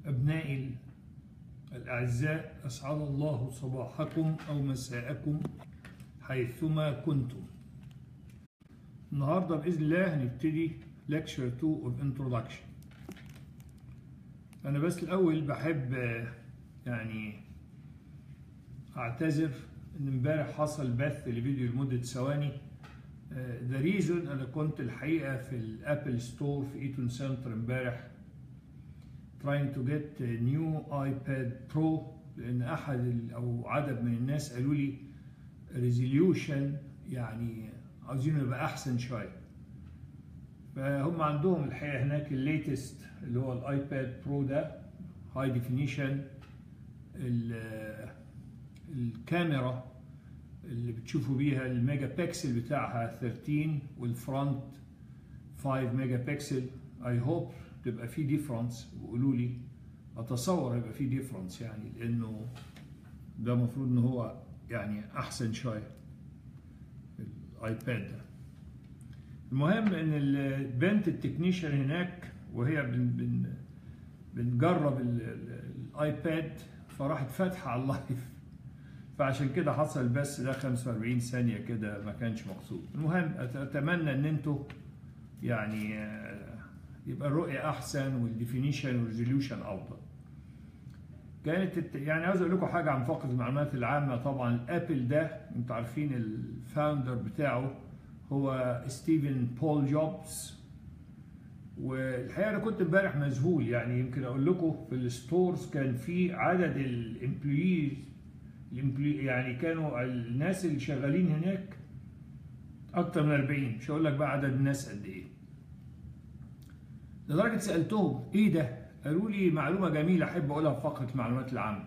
أبنائي الأعزاء أسعد الله صباحكم أو مساءكم حيثما كنتم النهاردة بإذن الله هنبتدي lecture 2 of introduction أنا بس الأول بحب يعني أعتذر إن امبارح حصل بث لفيديو لمدة ثواني ذا ريزون أنا كنت الحقيقة في الأبل ستور في إيتون سنتر امبارح trying to get a new iPad Pro لأن أحد أو عدد من الناس قالوا لي resolution يعني عاوزينه يبقى أحسن شوية فهم عندهم الحقيقة هناك الليتست اللي هو الايباد برو ده هاي ديفينيشن الكاميرا اللي بتشوفوا بيها الميجا بكسل بتاعها 13 والفرونت 5 ميجا بكسل اي هوب تبقى في ديفرنس وقولوا لي اتصور يبقى في ديفرنس يعني لانه ده المفروض ان هو يعني احسن شويه الايباد ده المهم ان البنت التكنيشن هناك وهي بن بن بنجرب الايباد فراحت فاتحه على اللايف فعشان كده حصل بس ده 45 ثانيه كده ما كانش مقصود المهم اتمنى ان انتوا يعني يبقى الرؤيه احسن والديفينيشن والريزوليوشن افضل كانت يعني عاوز اقول لكم حاجه عن فقره المعلومات العامه طبعا الابل ده انتوا عارفين الفاوندر بتاعه هو ستيفن بول جوبز والحقيقه انا كنت امبارح مذهول يعني يمكن اقول لكم في الستورز كان في عدد الامبلويز يعني كانوا الناس اللي شغالين هناك اكتر من 40 مش هقول لك بقى عدد الناس قد ايه لدرجه سالتهم ايه ده قالوا لي معلومه جميله احب اقولها في فقره المعلومات العامه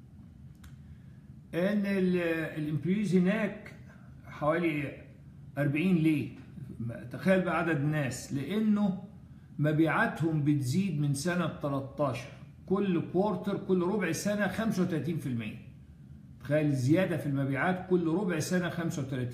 ان الامبلويز هناك حوالي 40 ليه؟ تخيل بقى عدد الناس لانه مبيعاتهم بتزيد من سنه 13 كل كوارتر كل ربع سنه 35% تخيل الزياده في المبيعات كل ربع سنه 35%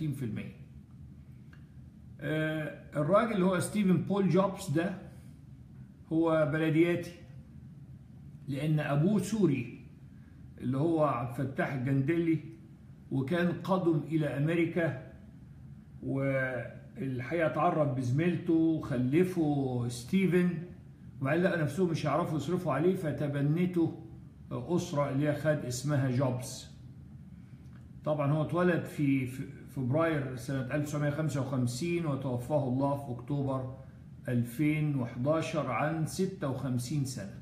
آه الراجل اللي هو ستيفن بول جوبز ده هو بلدياتي لان ابوه سوري اللي هو عبد الفتاح الجندلي وكان قدم الى امريكا والحقيقه اتعرف بزميلته وخلفه ستيفن وقال لا نفسهم مش هيعرفوا يصرفوا عليه فتبنته اسره اللي هي خد اسمها جوبز طبعا هو اتولد في فبراير سنه 1955 وتوفاه الله في اكتوبر 2011 عن 56 سنه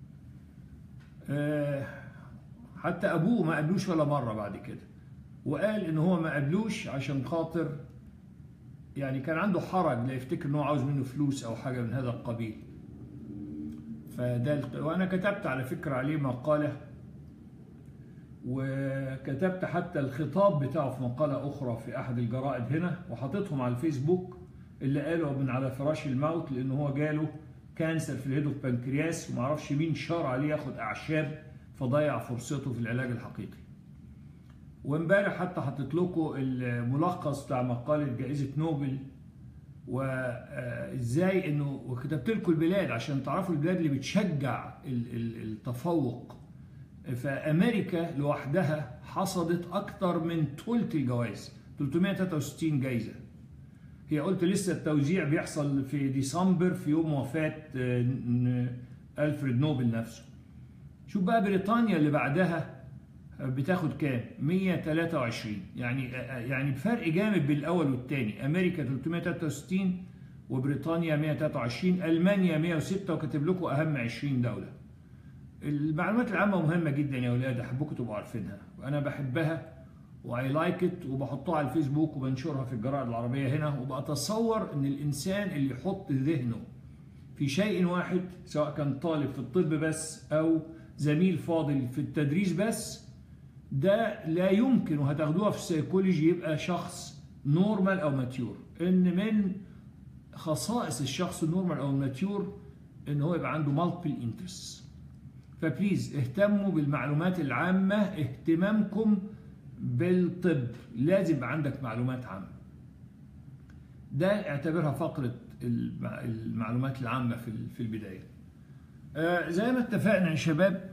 حتى ابوه ما قابلوش ولا مره بعد كده وقال ان هو ما قابلوش عشان خاطر يعني كان عنده حرج لا يفتكر ان هو عاوز منه فلوس او حاجه من هذا القبيل فده وانا كتبت على فكره عليه مقاله وكتبت حتى الخطاب بتاعه في مقاله اخرى في احد الجرائد هنا وحطيتهم على الفيسبوك اللي قالوا من على فراش الموت لان هو جاله كانسر في الهيد اوف بنكرياس ومعرفش مين شار عليه ياخد اعشاب فضيع فرصته في العلاج الحقيقي وامبارح حتى حطيت لكم الملخص بتاع مقاله جائزه نوبل وازاي انه وكتبت لكم البلاد عشان تعرفوا البلاد اللي بتشجع التفوق فامريكا لوحدها حصدت اكثر من ثلث الجوائز 363 جايزه هي قلت لسه التوزيع بيحصل في ديسمبر في يوم وفاه الفريد نوبل نفسه شوف بقى بريطانيا اللي بعدها بتاخد كام 123 يعني يعني بفرق جامد بين الاول والثاني امريكا 363 وبريطانيا 123 المانيا 106 وكاتب لكم اهم 20 دوله المعلومات العامه مهمه جدا يا اولاد احبكم تبقوا عارفينها وانا بحبها واي لايك ات وبحطها على الفيسبوك وبنشرها في الجرائد العربيه هنا وبتصور ان الانسان اللي يحط ذهنه في شيء واحد سواء كان طالب في الطب بس او زميل فاضل في التدريس بس ده لا يمكن وهتاخدوها في السيكولوجي يبقى شخص نورمال او ماتيور ان من خصائص الشخص النورمال او الماتيور ان هو يبقى عنده مالتيبل انترست فبليز اهتموا بالمعلومات العامه اهتمامكم بالطب لازم يبقى عندك معلومات عامه ده اعتبرها فقره المعلومات العامه في البدايه آه زي ما اتفقنا يا شباب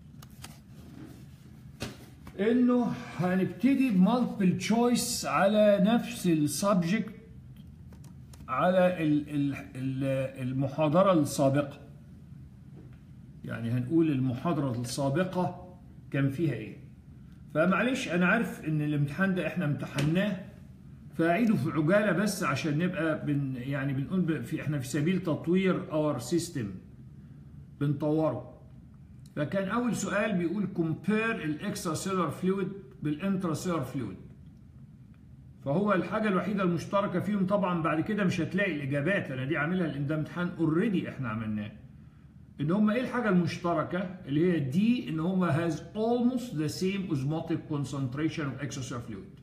انه هنبتدي بمالتيبل تشويس على نفس السبجكت على ال- ال- ال- المحاضرة السابقة يعني هنقول المحاضرة السابقة كان فيها ايه فمعلش انا عارف ان الامتحان ده احنا امتحناه فاعيده في عجالة بس عشان نبقى بن يعني بنقول ب- في احنا في سبيل تطوير اور سيستم بنطوره فكان اول سؤال بيقول compare الاكسترا سيلر فلويد بالانترا سيلر فلويد فهو الحاجه الوحيده المشتركه فيهم طبعا بعد كده مش هتلاقي الاجابات انا دي عاملها لان ده امتحان اوريدي احنا عملناه ان هم ايه الحاجه المشتركه اللي هي دي ان هم has almost the same osmotic concentration of extracellular fluid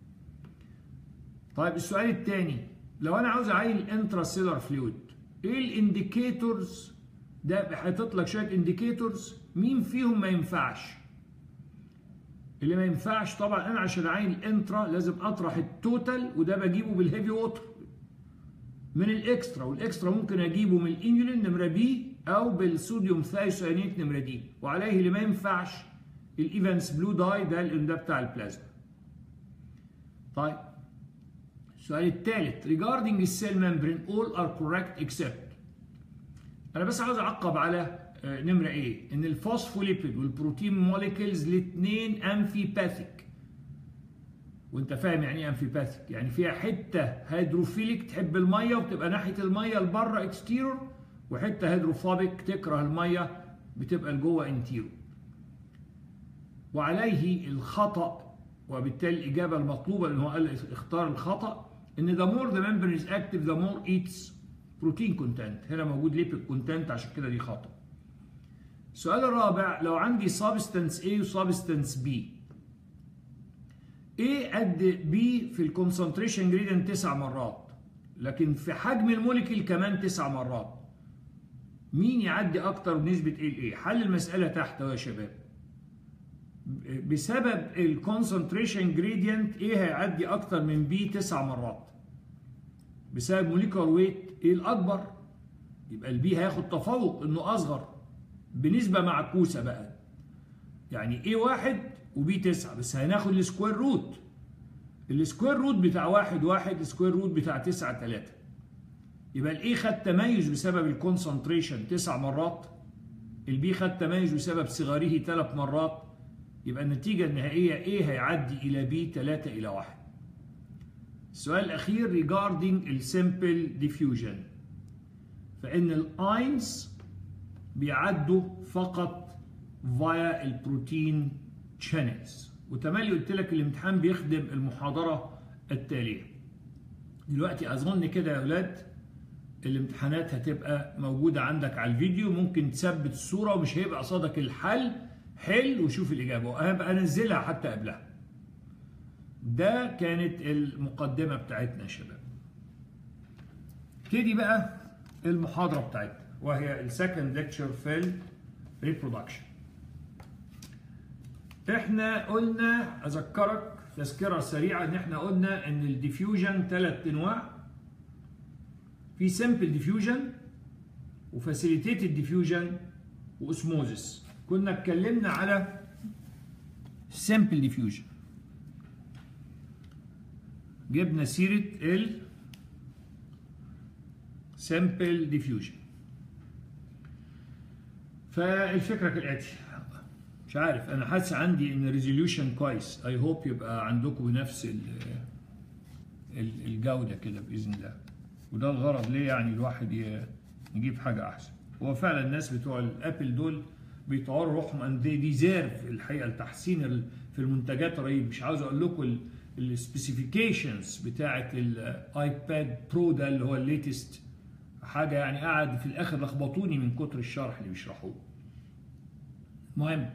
طيب السؤال الثاني لو انا عاوز اعين الانترا سيلر فلويد ايه الانديكيتورز ده حاطط لك شويه انديكيتورز مين فيهم ما ينفعش اللي ما ينفعش طبعا انا عشان اعين الانترا لازم اطرح التوتال وده بجيبه بالهيفي ووتر من الاكسترا والاكسترا ممكن اجيبه من الانيولين نمره بي او بالصوديوم ثايوسيانيت نمره دي وعليه اللي ما ينفعش الايفنس بلو داي ده ده بتاع البلازما طيب السؤال الثالث regarding the cell membrane all are correct except انا بس عاوز اعقب على آه، نمره ايه ان الفوسفوليبيد والبروتين موليكيولز الاثنين امفيباثيك وانت فاهم يعني ايه امفيباثيك يعني فيها حته هيدروفيليك تحب الميه وبتبقى ناحيه الميه لبره اكستيرور وحته هيدروفوبيك تكره الميه بتبقى لجوه انتيرو وعليه الخطا وبالتالي الاجابه المطلوبه لان هو قال اختار الخطا ان the more the membrane is active the more eats بروتين كونتنت هنا موجود ليبيد كونتنت عشان كده دي خطا السؤال الرابع لو عندي سبستانس A وسبستانس B A قد B في الكونسنتريشن جريدينت تسع مرات لكن في حجم الموليكيول كمان تسع مرات مين يعدي اكتر بنسبه A ل A حل المساله تحت أهو يا شباب بسبب الكونسنتريشن جريدينت A هيعدي اكتر من B تسع مرات بسبب موليكولار ويت ايه الاكبر يبقى البي هياخد تفوق انه اصغر بنسبه معكوسه بقى يعني ايه واحد وبي تسعة بس هناخد السكوير روت السكوير روت بتاع واحد واحد السكوير روت بتاع تسعة تلاتة يبقى الاي خد تميز بسبب الكونسنتريشن تسع مرات البي خد تميز بسبب صغاره ثلاث مرات يبقى النتيجة النهائية ايه هيعدي الى بي 3 الى 1 السؤال الأخير regarding السمبل diffusion فإن الأينز بيعدوا فقط فيا البروتين channels وتملي قلت لك الامتحان بيخدم المحاضرة التالية دلوقتي أظن كده يا أولاد الامتحانات هتبقى موجودة عندك على الفيديو ممكن تثبت الصورة ومش هيبقى قصادك الحل حل وشوف الإجابة وهبقى أنزلها حتى قبلها ده كانت المقدمة بتاعتنا يا شباب ابتدي بقى المحاضرة بتاعتنا وهي السكند ليكتشر في الريبرودكشن احنا قلنا اذكرك تذكرة سريعة ان احنا قلنا ان الديفيوجن ثلاث انواع في سمبل ديفيوجن وفاسيليتيتد ديفيوجن واسموزس كنا اتكلمنا على سمبل ديفيوجن جبنا سيرة ال سامبل ديفيوجن فالفكرة كالآتي مش عارف أنا حاسس عندي إن ريزوليوشن كويس أي هوب يبقى عندكم نفس ال- ال- الجودة كده بإذن الله وده الغرض ليه يعني الواحد ي- يجيب حاجة أحسن هو فعلا الناس بتوع الأبل دول بيطوروا روحهم أند دي ديزيرف الحقيقة التحسين ال- في المنتجات رهيب مش عاوز أقول لكم السبيسيفيكيشنز بتاعة الايباد برو ده اللي هو الليتست حاجة يعني قعد في الآخر لخبطوني من كتر الشرح اللي بيشرحوه مهم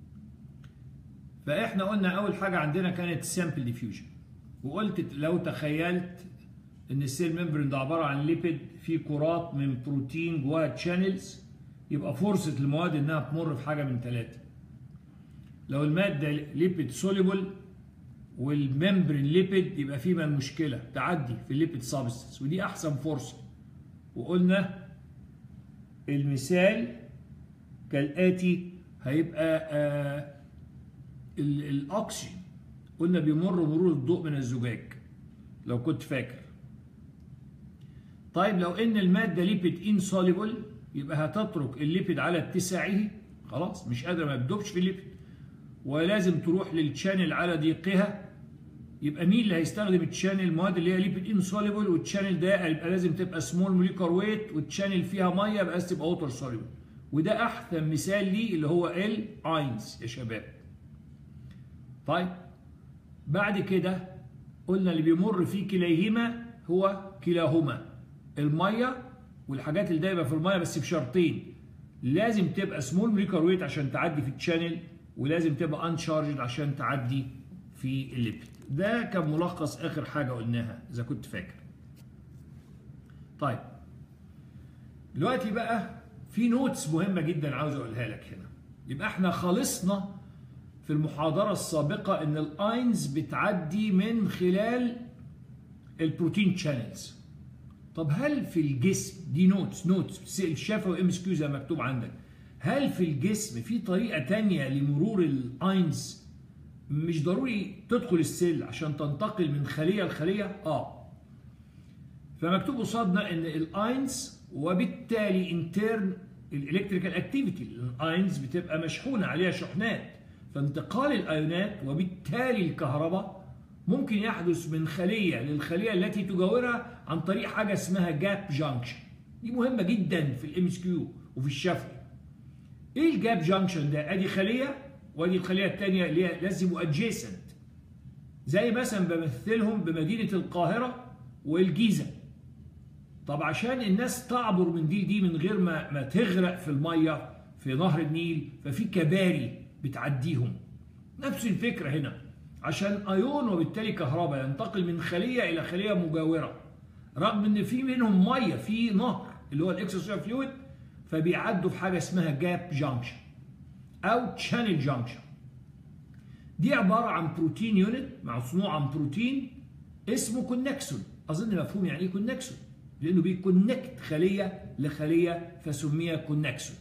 فاحنا قلنا اول حاجه عندنا كانت سامبل ديفيوجن وقلت لو تخيلت ان السيل ممبرين ده عباره عن ليبيد في كرات من بروتين جواها تشانلز يبقى فرصه المواد انها تمر في حاجه من ثلاثه لو الماده ليبيد سوليبل والممبرين ليبيد يبقى في ما المشكله تعدي في الليبيد سابستنس ودي احسن فرصه وقلنا المثال كالاتي هيبقى آه الاكسجين قلنا بيمر مرور الضوء من الزجاج لو كنت فاكر طيب لو ان الماده ليبيد انسوليبل يبقى هتترك الليبيد على اتساعه خلاص مش قادره ما تدوبش في الليبيد ولازم تروح للتشانل على ضيقها يبقى مين اللي هيستخدم التشانل المواد اللي هي ليبيد انسوليبل والتشانل ده يبقى لازم تبقى سمول موليكر ويت والتشانل فيها ميه يبقى لازم تبقى ووتر سوليبل وده احسن مثال ليه اللي هو ال اينز يا شباب طيب بعد كده قلنا اللي بيمر في كليهما هو كلاهما الميه والحاجات اللي دايبه في الميه بس بشرطين لازم تبقى سمول موليكر ويت عشان تعدي في التشانل ولازم تبقى انشارجد عشان تعدي في الليبيد ده كان ملخص اخر حاجه قلناها اذا كنت فاكر طيب دلوقتي بقى في نوتس مهمه جدا عاوز اقولها لك هنا يبقى احنا خلصنا في المحاضره السابقه ان الاينز بتعدي من خلال البروتين شانلز طب هل في الجسم دي نوتس نوتس الشفوي ام اس كيو زي ما مكتوب عندك هل في الجسم في طريقه تانية لمرور الاينز مش ضروري تدخل السيل عشان تنتقل من خليه لخليه اه فمكتوب قصادنا ان الاينز وبالتالي انترن الالكتريكال اكتيفيتي الاينز بتبقى مشحونه عليها شحنات فانتقال الايونات وبالتالي الكهرباء ممكن يحدث من خليه للخليه التي تجاورها عن طريق حاجه اسمها جاب جانكشن دي مهمه جدا في الام اس كيو وفي الشفوي ايه الجاب جانكشن ده ادي خليه وادي الخليه الثانيه اللي هي لازم ادجيسنت زي مثلا بمثلهم بمدينه القاهره والجيزه طب عشان الناس تعبر من دي دي من غير ما ما تغرق في الميه في نهر النيل ففي كباري بتعديهم نفس الفكره هنا عشان ايون وبالتالي كهرباء ينتقل من خليه الى خليه مجاوره رغم ان في منهم ميه في نهر اللي هو الاكسسوار فلويد فبيعدوا في حاجه اسمها جاب جانكشن او تشانل جانكشن دي عباره عن بروتين يونت مصنوع عن بروتين اسمه كونكسون اظن مفهوم يعني ايه كونكسون لانه بيكونكت خليه لخليه فسمي كونكسون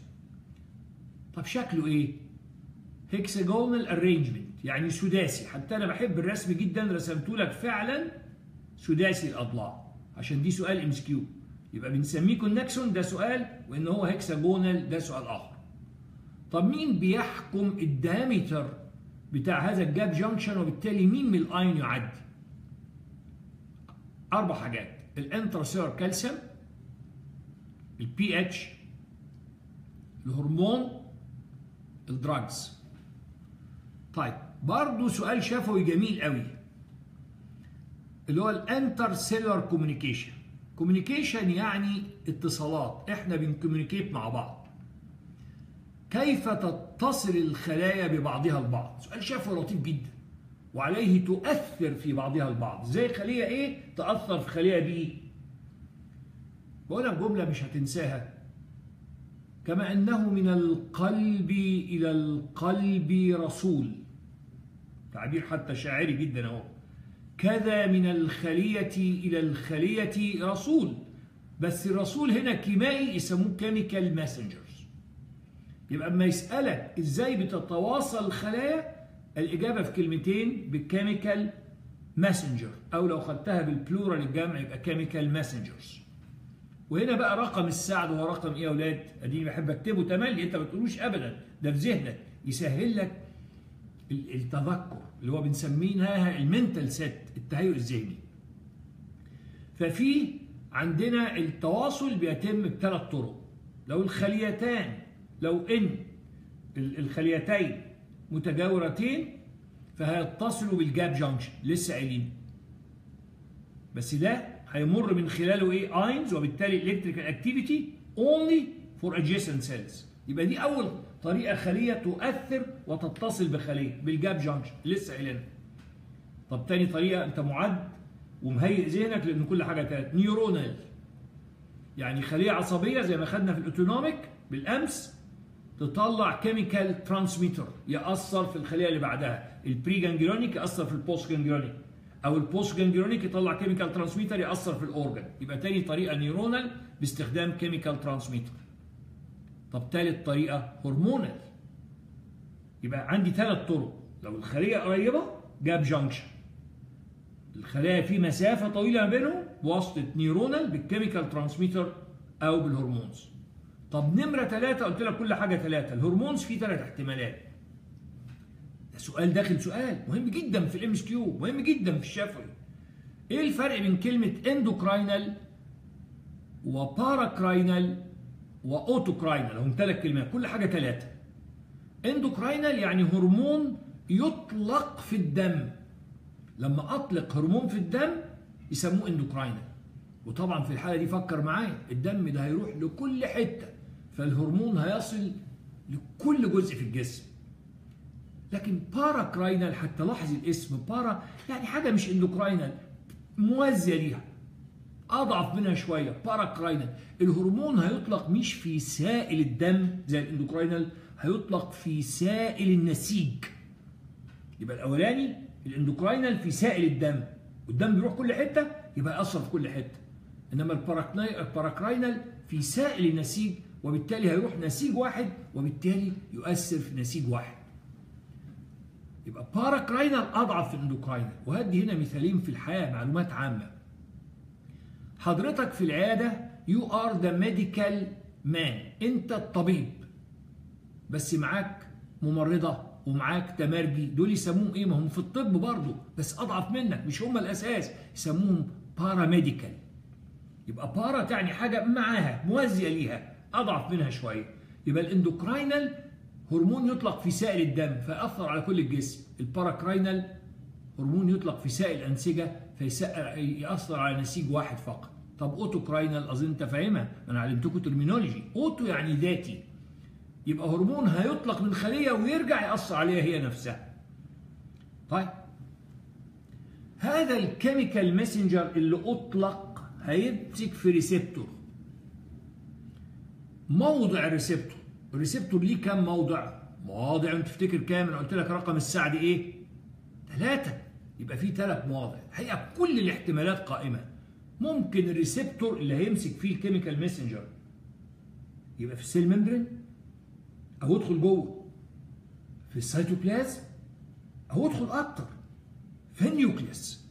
طب شكله ايه هيكساجونال ارينجمنت يعني سداسي حتى انا بحب الرسم جدا رسمته لك فعلا سداسي الاضلاع عشان دي سؤال ام كيو يبقى بنسميه كونكسون ده سؤال وان هو هيكساجونال ده سؤال اخر طب مين بيحكم الدايمتر بتاع هذا الجاب جانكشن وبالتالي مين من الاين يعدي اربع حاجات الانتراسيلر كالسيوم البي اتش الهرمون الدراجز طيب برضه سؤال شفوي جميل قوي اللي هو الانتر سيلر كوميونيكيشن كوميونيكيشن يعني اتصالات احنا بنكوميونيكيت مع بعض كيف تتصل الخلايا ببعضها البعض سؤال شفوي لطيف جدا وعليه تؤثر في بعضها البعض زي خليه ايه تاثر في خليه بي بقول لك جمله مش هتنساها كما انه من القلب الى القلب رسول تعبير حتى شاعري جدا اهو كذا من الخلية إلى الخلية رسول بس الرسول هنا كيميائي يسموه كيميكال ماسنجرز يبقى اما يسألك ازاي بتتواصل الخلايا الإجابة في كلمتين بالكيميكال ماسنجر أو لو خدتها بالبلورال الجمع يبقى كيميكال ماسنجرز وهنا بقى رقم السعد هو رقم ايه يا اولاد؟ اديني بحب اكتبه تملي انت ما بتقولوش ابدا ده في ذهنك يسهل لك التذكر اللي هو بنسميها المنتال سيت التهيؤ الذهني ففي عندنا التواصل بيتم بثلاث طرق لو الخليتان لو ان الخليتين متجاورتين فهيتصلوا بالجاب جانكشن لسه قايلين بس ده هيمر من خلاله ايه اينز وبالتالي الكتريكال اكتيفيتي اونلي فور adjacent سيلز يبقى دي اول طريقه خليه تؤثر وتتصل بخليه بالجاب جانكشن لسه قايلينها طب تاني طريقه انت معد ومهيئ ذهنك لان كل حاجه كانت نيورونال يعني خليه عصبيه زي ما خدنا في الاوتونوميك بالامس تطلع كيميكال ترانسميتر ياثر في الخليه اللي بعدها البري جانجلونيك ياثر في البوست جانجلونيك او البوست جانجلونيك يطلع كيميكال ترانسميتر ياثر في الاورجن يبقى تاني طريقه نيورونال باستخدام كيميكال ترانسميتر طب ثالث طريقه هرمونال يبقى عندي ثلاث طرق لو الخليه قريبه جاب جانكشن الخلايا في مسافه طويله ما بينهم بواسطه نيورونال بالكيميكال ترانسميتر او بالهرمونز طب نمره ثلاثه قلت لك كل حاجه ثلاثه الهرمونز في ثلاث احتمالات ده سؤال داخل سؤال مهم جدا في الام اس كيو مهم جدا في الشفوي ايه الفرق بين كلمه اندوكراينال وباراكراينال واوتوكراينال هم ثلاث كلمات كل حاجه ثلاثه اندوكراينال يعني هرمون يطلق في الدم لما اطلق هرمون في الدم يسموه اندوكراينال وطبعا في الحاله دي فكر معايا الدم ده هيروح لكل حته فالهرمون هيصل لكل جزء في الجسم لكن باراكراينال حتى لاحظ الاسم بارا يعني حاجه مش اندوكراينال موازيه ليها اضعف منها شويه باراكراينال الهرمون هيطلق مش في سائل الدم زي الاندوكراينال هيطلق في سائل النسيج يبقى الاولاني الاندوكراينال في سائل الدم والدم بيروح كل حته يبقى ياثر في كل حته انما الباراكراينال في سائل النسيج وبالتالي هيروح نسيج واحد وبالتالي يؤثر في نسيج واحد يبقى باراكراينال اضعف في الاندوكراينال وهدي هنا مثالين في الحياه معلومات عامه حضرتك في العياده يو ار ذا ميديكال مان انت الطبيب بس معاك ممرضه ومعاك تمرجي دول يسموهم ايه ما هم في الطب برضه بس اضعف منك مش هم الاساس يسموهم باراميديكال يبقى بارا تعني حاجه معاها موازيه ليها اضعف منها شويه يبقى الاندوكراينال هرمون يطلق في سائل الدم فيأثر على كل الجسم الباراكراينال هرمون يطلق في سائل الأنسجة فيأثر على نسيج واحد فقط طب اوتوكراينال أظن أنت فاهمها أنا علمتكم ترمينولوجي أوتو يعني ذاتي يبقى هرمون هيطلق من خلية ويرجع يأثر عليها هي نفسها طيب هذا الكيميكال ماسنجر اللي أطلق هيمسك في ريسبتور موضع الريسبتور الريسبتور ليه كام موضع؟ مواضع انت تفتكر كام؟ انا قلت لك رقم السعد ايه؟ ثلاثة يبقى في ثلاث مواضع، الحقيقة كل الاحتمالات قائمة. ممكن الريسبتور اللي هيمسك فيه الكيميكال ماسنجر يبقى في السيل ممبرين أو يدخل جوه في السيتوبلازم أو يدخل أكتر في النيوكليوس.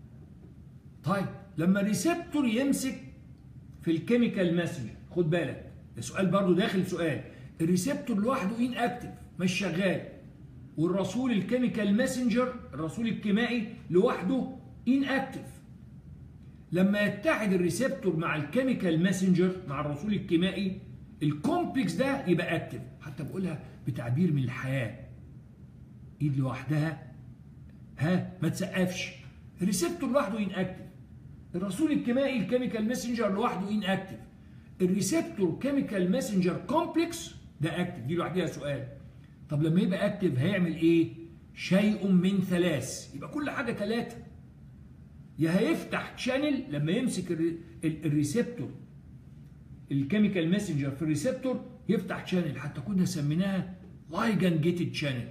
طيب لما الريسبتور يمسك في الكيميكال ماسنجر خد بالك ده سؤال برضه داخل سؤال الريسبتور لوحده ان اكتف مش شغال والرسول الكيميكال ماسنجر الرسول الكيمائي لوحده ان اكتف لما يتحد الريسبتور مع الكيميكال ماسنجر مع الرسول الكيمائي الكومبلكس ده يبقى اكتف حتى بقولها بتعبير من الحياه ايد لوحدها ها ما تسقفش الريسبتور لوحده ان اكتف الرسول الكيمائي الكيميكال ماسنجر لوحده ان اكتف الريسبتور كيميكال ماسنجر كومبلكس ده اكتف دي لوحدها سؤال طب لما يبقى اكتف هيعمل ايه شيء من ثلاث يبقى كل حاجه ثلاثه يا هيفتح شانل لما يمسك الريسبتور الكيميكال ماسنجر في الريسبتور يفتح شانل حتى كنا سميناها لايجن جيتد شانل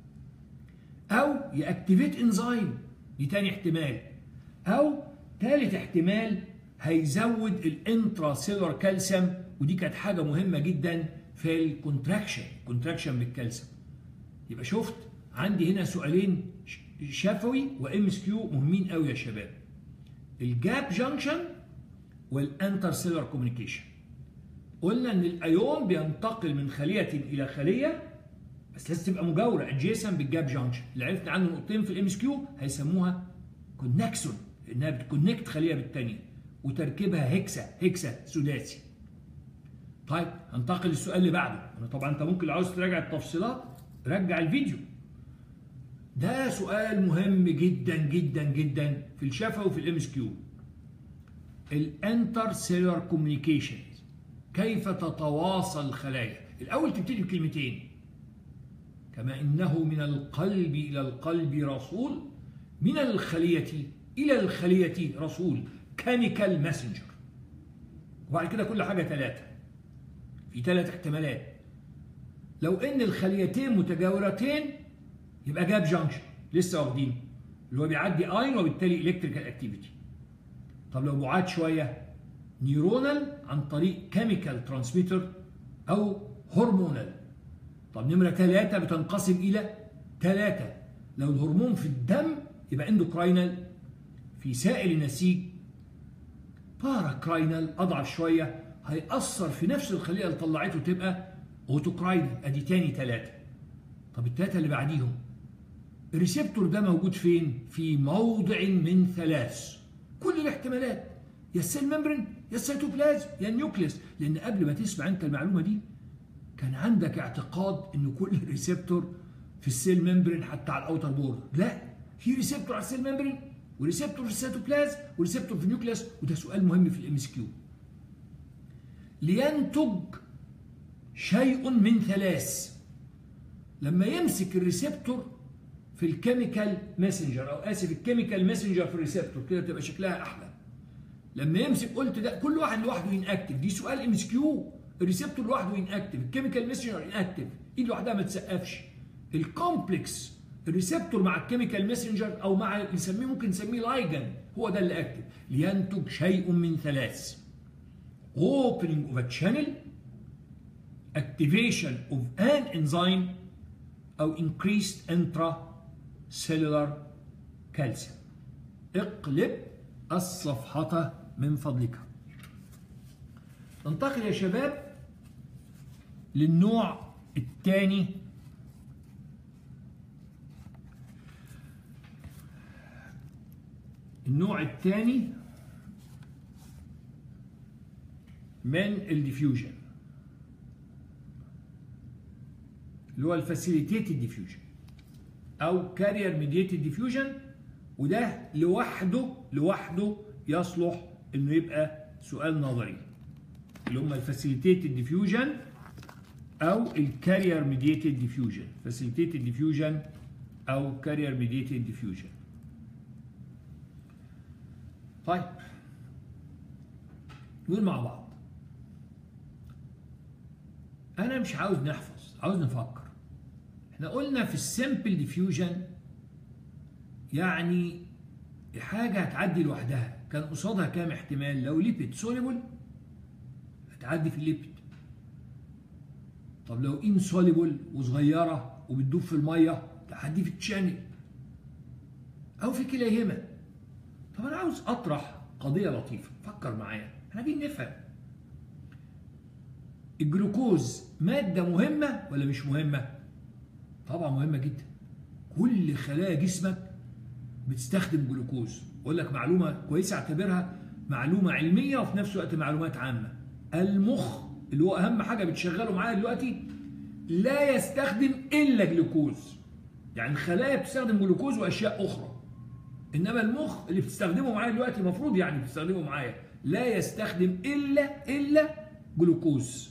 او ياكتيفيت انزيم دي تاني احتمال او ثالث احتمال هيزود الانترا سيلر كالسيوم ودي كانت حاجه مهمه جدا في الكونتراكشن كونتراكشن بالكالسيوم يبقى شفت عندي هنا سؤالين شفوي وام اس كيو مهمين قوي يا شباب الجاب جانكشن والانتر سيلر كوميونيكيشن قلنا ان الايون بينتقل من خليه الى خليه بس لازم تبقى مجاوره ادجيسن بالجاب جانكشن اللي عرفنا عنه نقطتين في الام اس كيو هيسموها كونكسون انها بتكونكت خليه بالثانيه وتركيبها هكسا هكسا سداسي طيب هنتقل للسؤال اللي بعده انا طبعا انت ممكن لو عاوز تراجع التفصيلات رجع الفيديو ده سؤال مهم جدا جدا جدا في الشفا وفي الام اس كيو الانتر سيلر كوميونيكيشن كيف تتواصل الخلايا الاول تبتدي بكلمتين كما انه من القلب الى القلب رسول من الخليه الى الخليه رسول كيميكال ماسنجر وبعد كده كل حاجه ثلاثه في ثلاث احتمالات لو ان الخليتين متجاورتين يبقى جاب جانكشن لسه واخدينه اللي هو بيعدي اين وبالتالي الكتريكال اكتيفيتي طب لو بعاد شويه نيورونال عن طريق كيميكال ترانسميتر او هرمونال طب نمرة ثلاثة بتنقسم إلى ثلاثة لو الهرمون في الدم يبقى اندوكراينال في سائل النسيج باراكراينال أضعف شوية هيأثر في نفس الخلية اللي طلعته تبقى اوتوكراينال ادي تاني ثلاثة طب الثلاثة اللي بعديهم الريسبتور ده موجود فين؟ في موضع من ثلاث كل الاحتمالات يا السيل ممبرين يا السيتوبلازم يا النيوكليس لان قبل ما تسمع انت المعلومه دي كان عندك اعتقاد ان كل ريسبتور في السيل ممبرين حتى على الاوتر بورد لا في ريسبتور على السيل ممبرين وريسبتور في السيتوبلازم وريسبتور في النيوكليس وده سؤال مهم في الام اس كيو لينتج شيء من ثلاث لما يمسك الريسبتور في الكيميكال ماسنجر او اسف الكيميكال ماسنجر في الريسبتور كده تبقى شكلها احلى لما يمسك قلت ده كل واحد لوحده انكتف دي سؤال ام اس كيو الريسبتور لوحده انكتف الكيميكال ماسنجر انكتف ايد لوحدها ما تسقفش الكومبلكس الريسبتور مع الكيميكال ماسنجر او مع نسميه ممكن نسميه لايجن هو ده اللي اكتف لينتج شيء من ثلاث opening of a channel activation of an enzyme او increased intracellular calcium اقلب الصفحة من فضلك ننتقل يا شباب للنوع الثاني النوع الثاني من الديفيوجن اللي هو الفاسيليتيتد ديفيوجن او كارير ميديتد ديفيوجن وده لوحده لوحده يصلح انه يبقى سؤال نظري اللي هم الفاسيليتيتد ديفيوجن او الكارير ميديتد ديفيوجن فاسيليتيتد ديفيوجن او كارير ميديتد ديفيوجن طيب نقول مع بعض انا مش عاوز نحفظ عاوز نفكر احنا قلنا في السمبل ديفيوجن يعني حاجة هتعدي لوحدها كان قصادها كام احتمال لو ليبيد سوليبل هتعدي في الليبيد طب لو ان سوليبل وصغيرة وبتدوب في المية تعدي في التشانل او في كلاهما طب انا عاوز اطرح قضية لطيفة فكر معايا احنا عايزين نفهم الجلوكوز مادة مهمة ولا مش مهمة؟ طبعا مهمة جدا كل خلايا جسمك بتستخدم جلوكوز اقول لك معلومه كويسه اعتبرها معلومه علميه وفي نفس الوقت معلومات عامه المخ اللي هو اهم حاجه بتشغله معايا دلوقتي لا يستخدم الا جلوكوز يعني الخلايا بتستخدم جلوكوز واشياء اخرى انما المخ اللي بتستخدمه معايا دلوقتي المفروض يعني بتستخدمه معايا لا يستخدم الا الا جلوكوز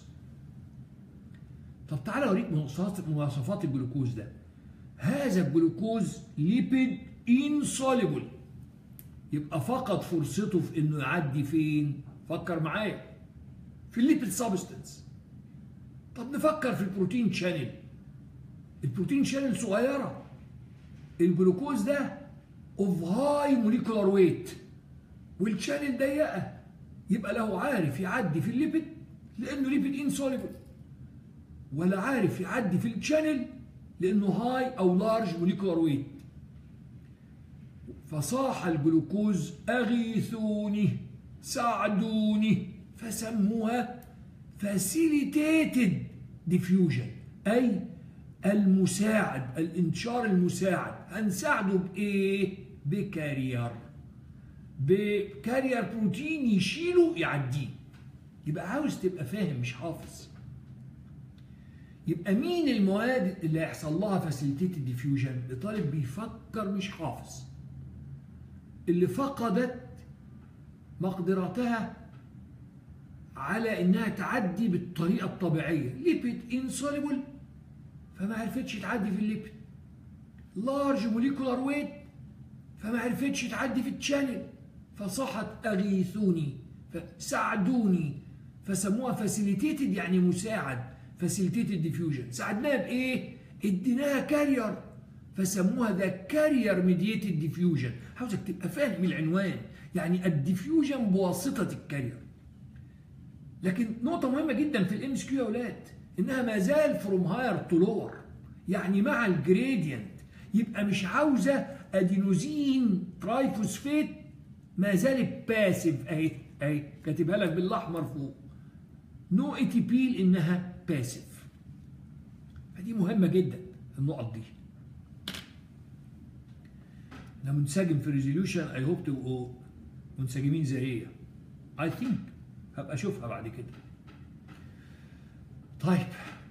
طب تعالى اوريك مواصفات الجلوكوز ده هذا الجلوكوز ليبيد insoluble يبقى فقط فرصته في انه يعدي فين فكر معايا في الليبيد سبستنس طب نفكر في البروتين شانل البروتين شانل صغيره الجلوكوز ده اوف هاي موليكولار ويت والشانل ضيقه يبقى له عارف يعدي في الليبيد لانه ليبيد انسوليبل ولا عارف يعدي في الشانل لانه هاي او لارج موليكولار ويت فصاح الجلوكوز أغيثوني ساعدوني فسموها فاسيليتيتد ديفيوجن أي المساعد الانتشار المساعد هنساعده بإيه؟ بكارير بكارير بروتين يشيله يعديه يبقى عاوز تبقى فاهم مش حافظ يبقى مين المواد اللي هيحصل لها فاسيليتيتد ديفيوجن الطالب بيفكر مش حافظ اللي فقدت مقدرتها على انها تعدي بالطريقه الطبيعيه ليبيد انسوليبل فما عرفتش تعدي في الليبيد لارج موليكولار ويت فما عرفتش تعدي في التشانل فصحت اغيثوني فساعدوني فسموها فاسيليتيتد يعني مساعد فاسيليتيتد ديفيوجن ساعدناها بايه اديناها كارير فسموها ذا كارير ميديتد ديفيوجن عاوزك تبقى فاهم العنوان يعني الديفيوجن بواسطه الكارير لكن نقطه مهمه جدا في الام اس كيو يا اولاد انها ما زال فروم هاير تو لور يعني مع الجريدينت يبقى مش عاوزه ادينوزين ترايفوسفيت ما زالت باسيف اهي اهي كاتبها لك بالاحمر فوق نو اي تي بي لانها باسيف فدي مهمه جدا النقط دي انا منسجم في ريزوليوشن اي هوب تبقوا منسجمين زي ايه اي ثينك هبقى اشوفها بعد كده طيب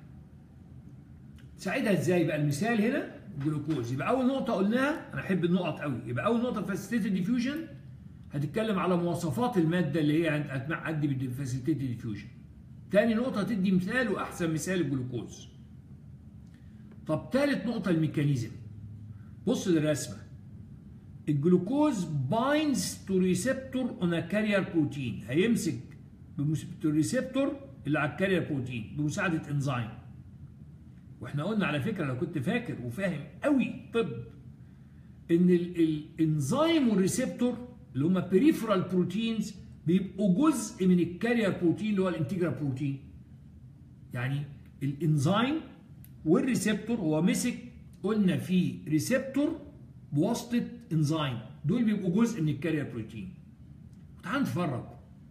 تساعدها ازاي بقى المثال هنا الجلوكوز يبقى اول نقطه قلناها انا احب النقط قوي يبقى اول نقطه فاسيليتيد ديفيوجن هتتكلم على مواصفات الماده اللي هي هتعدي بالفاسيليتيد ديفيوجن تاني نقطه تدي مثال واحسن مثال الجلوكوز طب تالت نقطه الميكانيزم بص للرسمه الجلوكوز بايندز تو ريسبتور اون كارير بروتين هيمسك الريسبتور اللي على الكارير بروتين بمساعده انزيم واحنا قلنا على فكره لو كنت فاكر وفاهم قوي طب ان الانزيم والريسبتور اللي هم بريفرال بروتينز بيبقوا جزء من الكارير بروتين اللي هو الانتجرال بروتين يعني الانزيم والريسبتور هو مسك قلنا في ريسبتور بواسطه انزيم دول بيبقوا جزء من الكارير بروتين تعال نتفرج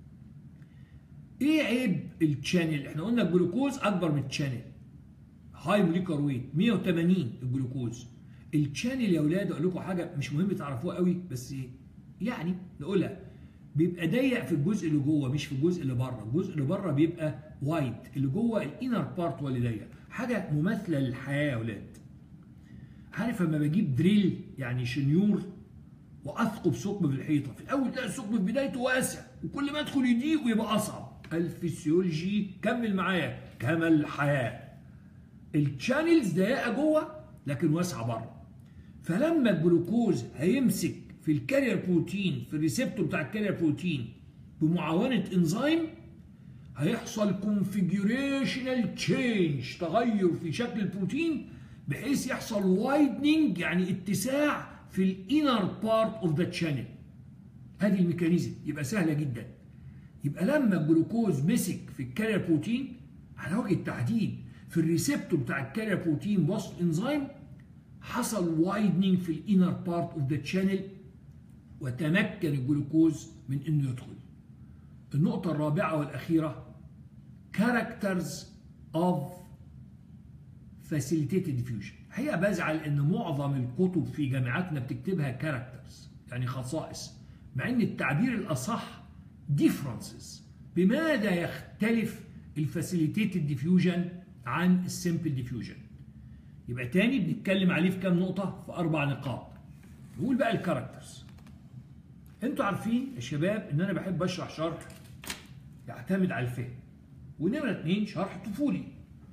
ايه عيب التشانل احنا قلنا الجلوكوز اكبر من التشانل هاي موليكر ويت 180 الجلوكوز التشانل يا اولاد اقول لكم حاجه مش مهم تعرفوها قوي بس يعني نقولها بيبقى ضيق في الجزء اللي جوه مش في الجزء اللي بره الجزء اللي بره بيبقى وايت اللي جوه الانر بارت هو اللي ضيق حاجه مماثله للحياه يا اولاد عارف لما بجيب دريل يعني شنيور واثقب ثقب في الحيطه في الاول تلاقي الثقب في بدايته واسع وكل ما ادخل يضيق ويبقى اصعب الفسيولوجي كمل معايا كما الحياه الشانلز ضيقه جوه لكن واسعه بره فلما الجلوكوز هيمسك في الكارير بروتين في الريسبتور بتاع الكارير بروتين بمعاونه انزيم هيحصل كونفيجوريشنال تشينج تغير في شكل البروتين بحيث يحصل وايدنينج يعني اتساع في الانر بارت اوف ذا تشانل هذه الميكانيزم يبقى سهله جدا يبقى لما الجلوكوز مسك في الكارير بروتين على وجه التحديد في الريسبتور بتاع الكارير بروتين وسط انزيم حصل وايدنينج في الانر بارت اوف ذا تشانل وتمكن الجلوكوز من انه يدخل النقطة الرابعة والأخيرة characters of facilitated diffusion هي بزعل ان معظم الكتب في جامعاتنا بتكتبها characters يعني خصائص مع ان التعبير الاصح differences بماذا يختلف الفاسيليتيتد ديفيوجن عن السمبل ديفيوجن يبقى تاني بنتكلم عليه في كام نقطة في أربع نقاط نقول بقى الكاركترز انتوا عارفين يا شباب ان انا بحب اشرح شرح يعتمد على الفهم ونمرة اتنين شرح طفولي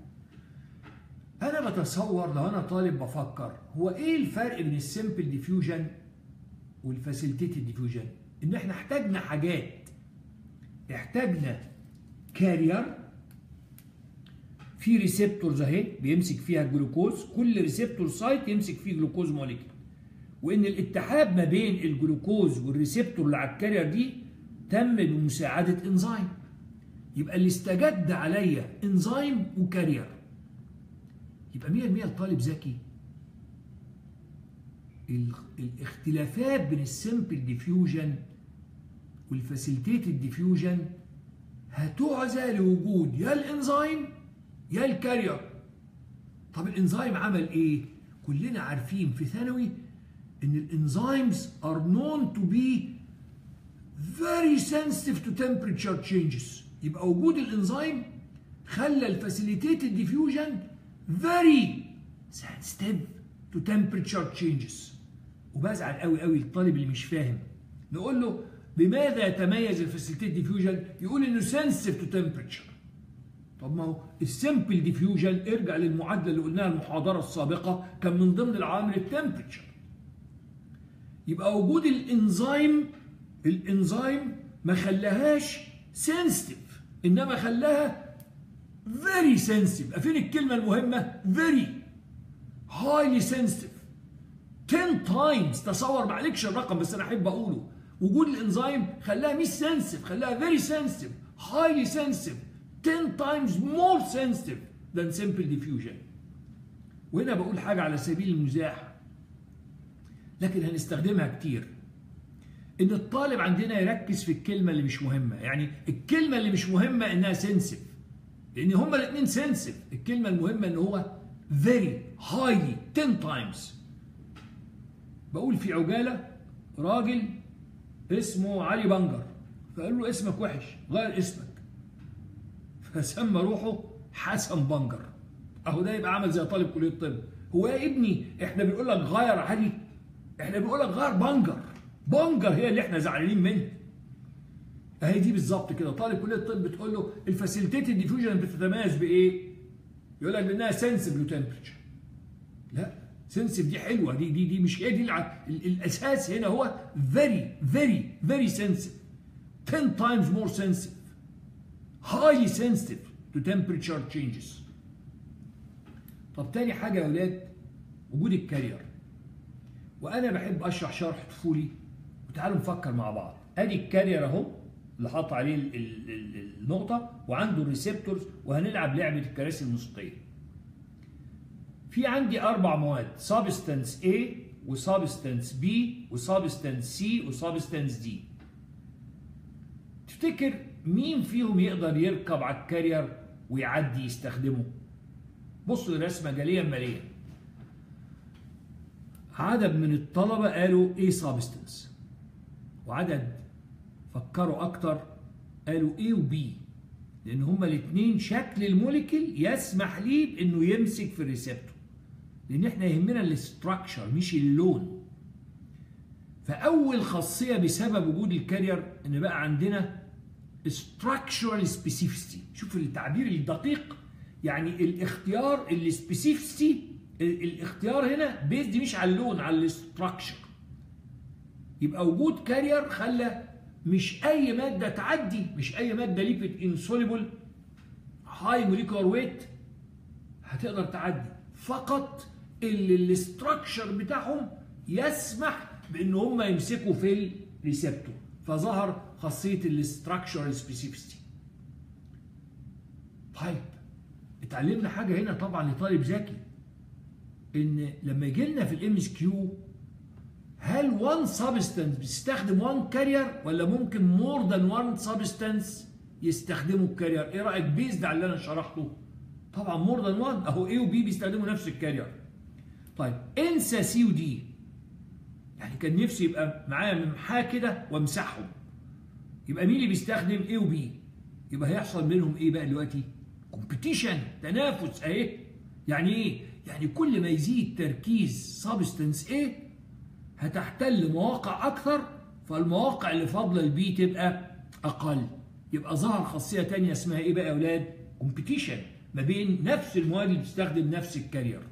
انا بتصور لو انا طالب بفكر هو ايه الفرق بين السمبل ديفيوجن والفاسيليتيتد ديفيوجن ان احنا احتاجنا حاجات احتاجنا كارير في ريسبتورز اهي بيمسك فيها الجلوكوز كل ريسبتور سايت يمسك فيه جلوكوز موليكيول وان الاتحاد ما بين الجلوكوز والريسبتور اللي على الكارير دي تم بمساعده انزيم يبقى اللي استجد عليا انزيم وكارير يبقى 100% الطالب ذكي الاختلافات بين السمبل ديفيوجن والفاسيليتيتد ديفيوجن هتعزى لوجود يا الانزيم يا الكارير طب الانزيم عمل ايه كلنا عارفين في ثانوي ان الانزيمز are known to be very sensitive to temperature changes يبقى وجود الانزيم خلى الفاسيليتيتد ديفيوجن very sensitive to temperature changes وبزعل قوي قوي الطالب اللي مش فاهم نقول له بماذا يتميز الفاسيليتيتد ديفيوجن يقول انه sensitive to temperature طب ما هو السمبل ديفيوجن ارجع للمعادله اللي قلناها المحاضره السابقه كان من ضمن العوامل التمبريتشر يبقى وجود الانزيم الانزيم ما خلاهاش سنسيتيف انما خلاها فيري سنسيتيف فين الكلمه المهمه فيري هايلي سنسيتيف 10 تايمز تصور معلكش الرقم بس انا احب اقوله وجود الانزيم خلاها مش سنسيتيف خلاها فيري سنسيتيف هايلي سنسيتيف 10 times more sensitive than simple diffusion وهنا بقول حاجة على سبيل المزاح لكن هنستخدمها كتير ان الطالب عندنا يركز في الكلمة اللي مش مهمة يعني الكلمة اللي مش مهمة انها سنسيف لان هما الاثنين سنسيف الكلمة المهمة ان هو very highly 10 times بقول في عجالة راجل اسمه علي بنجر فقال له اسمك وحش غير اسمك فسمى روحه حسن بنجر اهو ده يبقى عمل زي طالب كليه الطب هو يا ابني احنا بنقول لك غير علي احنا بنقول لك غير بنجر بنجر هي اللي احنا زعلانين منها اهي دي بالظبط كده طالب كليه الطب بتقول له الفاسيليتيتد ديفيوجن بتتميز بايه؟ يقول لك بانها سنسيف لو تمبرتشر لا سنسيف دي حلوه دي دي دي مش هي دي الع... الاساس هنا هو very very very sensitive 10 times more sensitive highly sensitive to temperature changes طب تاني حاجة يا ولاد وجود الكارير وأنا بحب أشرح شرح طفولي وتعالوا نفكر مع بعض أدي الكارير أهو اللي حاط عليه ال ال ال النقطة وعنده الريسبتورز وهنلعب لعبة الكراسي الموسيقية في عندي أربع مواد سابستنس A وسابستنس B وسابستنس C وسابستنس D تفتكر مين فيهم يقدر يركب على الكارير ويعدي يستخدمه بصوا الرسمة جاليا ماليا عدد من الطلبة قالوا ايه سابستنس وعدد فكروا اكتر قالوا ايه وبي لان هما الاثنين شكل الموليكيول يسمح ليه بانه يمسك في الريسبتور لان احنا يهمنا الاستراكشر مش اللون فاول خاصيه بسبب وجود الكارير ان بقى عندنا structural specificity شوف التعبير الدقيق يعني الاختيار السبيسيفيستي الاختيار هنا بيزد مش على اللون على الاستراكشر يبقى وجود كارير خلى مش اي ماده تعدي مش اي ماده ليبيد انسوليبل هاي موليكولار ويت هتقدر تعدي فقط اللي الاستراكشر بتاعهم يسمح بان هم يمسكوا في الريسبتور فظهر خاصيه الاستراكشر سبيسيفيستي طيب اتعلمنا حاجه هنا طبعا لطالب ذكي ان لما يجي لنا في الام اس كيو هل وان سبستانس بيستخدم وان كارير ولا ممكن مور ذان وان سبستانس يستخدموا الكارير ايه رايك بيزد على اللي انا شرحته طبعا مور ذان وان اهو اي وبي بيستخدموا نفس الكارير طيب انسى سي ودي يعني كان نفسي يبقى معايا ممحاه كده وامسحهم يبقى مين اللي بيستخدم اي وبي يبقى هيحصل بينهم ايه بقى دلوقتي كومبيتيشن تنافس اهي يعني ايه يعني كل ما يزيد تركيز سبستنس A هتحتل مواقع اكثر فالمواقع اللي فاضله البي تبقى اقل يبقى ظهر خاصيه تانية اسمها ايه بقى يا اولاد كومبيتيشن ما بين نفس المواد اللي بتستخدم نفس الكارير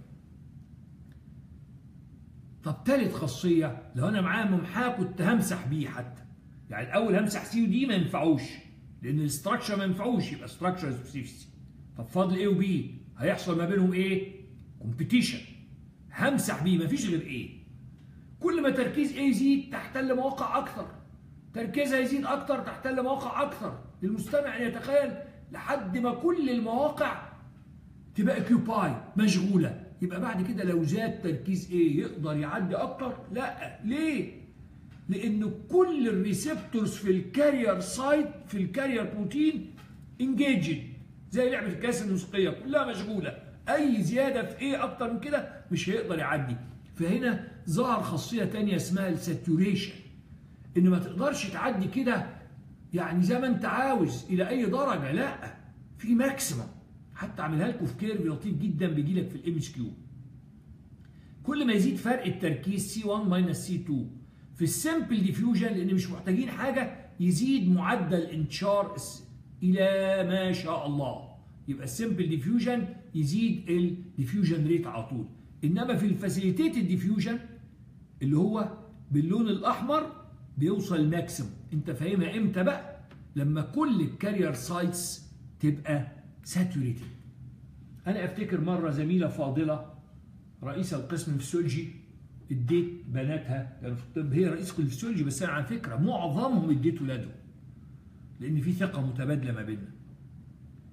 طب ثالث خاصيه لو انا معايا ممحاه كنت همسح بيه حتى يعني الاول همسح سي ودي ما ينفعوش لان الاستراكشر ما ينفعوش يبقى ستراكشر سبيسيفيستي طب فاضل ايه وبي هيحصل ما بينهم ايه كومبيتيشن همسح بيه مفيش غير ايه كل ما تركيز ايه يزيد تحتل مواقع اكثر تركيزها يزيد اكثر تحتل مواقع اكثر للمستمع ان يتخيل لحد ما كل المواقع تبقى كيوباي مشغوله يبقى بعد كده لو زاد تركيز ايه يقدر يعدي اكتر لا ليه لان كل الريسبتورز في الكارير سايت في الكارير بروتين انجيجد زي لعبه الكاس الموسيقيه كلها مشغوله اي زياده في ايه اكتر من كده مش هيقدر يعدي فهنا ظهر خاصيه تانية اسمها الساتوريشن ان ما تقدرش تعدي كده يعني زي ما انت عاوز الى اي درجه لا في ماكسيمم حتى اعملها لكم في كيرف لطيف جدا بيجي لك في الام اس كيو كل ما يزيد فرق التركيز سي 1 ماينس سي 2 في السمبل ديفيوجن لان مش محتاجين حاجه يزيد معدل انتشار الى ما شاء الله يبقى السمبل ديفيوجن يزيد الديفيوجن ريت على طول انما في الفاسيليتيتد ديفيوجن اللي هو باللون الاحمر بيوصل ماكسيموم انت فاهمها امتى بقى لما كل الكارير سايتس تبقى ساتوريتد انا افتكر مره زميله فاضله رئيسه القسم الفسيولوجي اديت بناتها يعني في الطب هي رئيس كل الفسيولوجي بس انا على فكره معظمهم اديت ولادهم لان في ثقه متبادله ما بيننا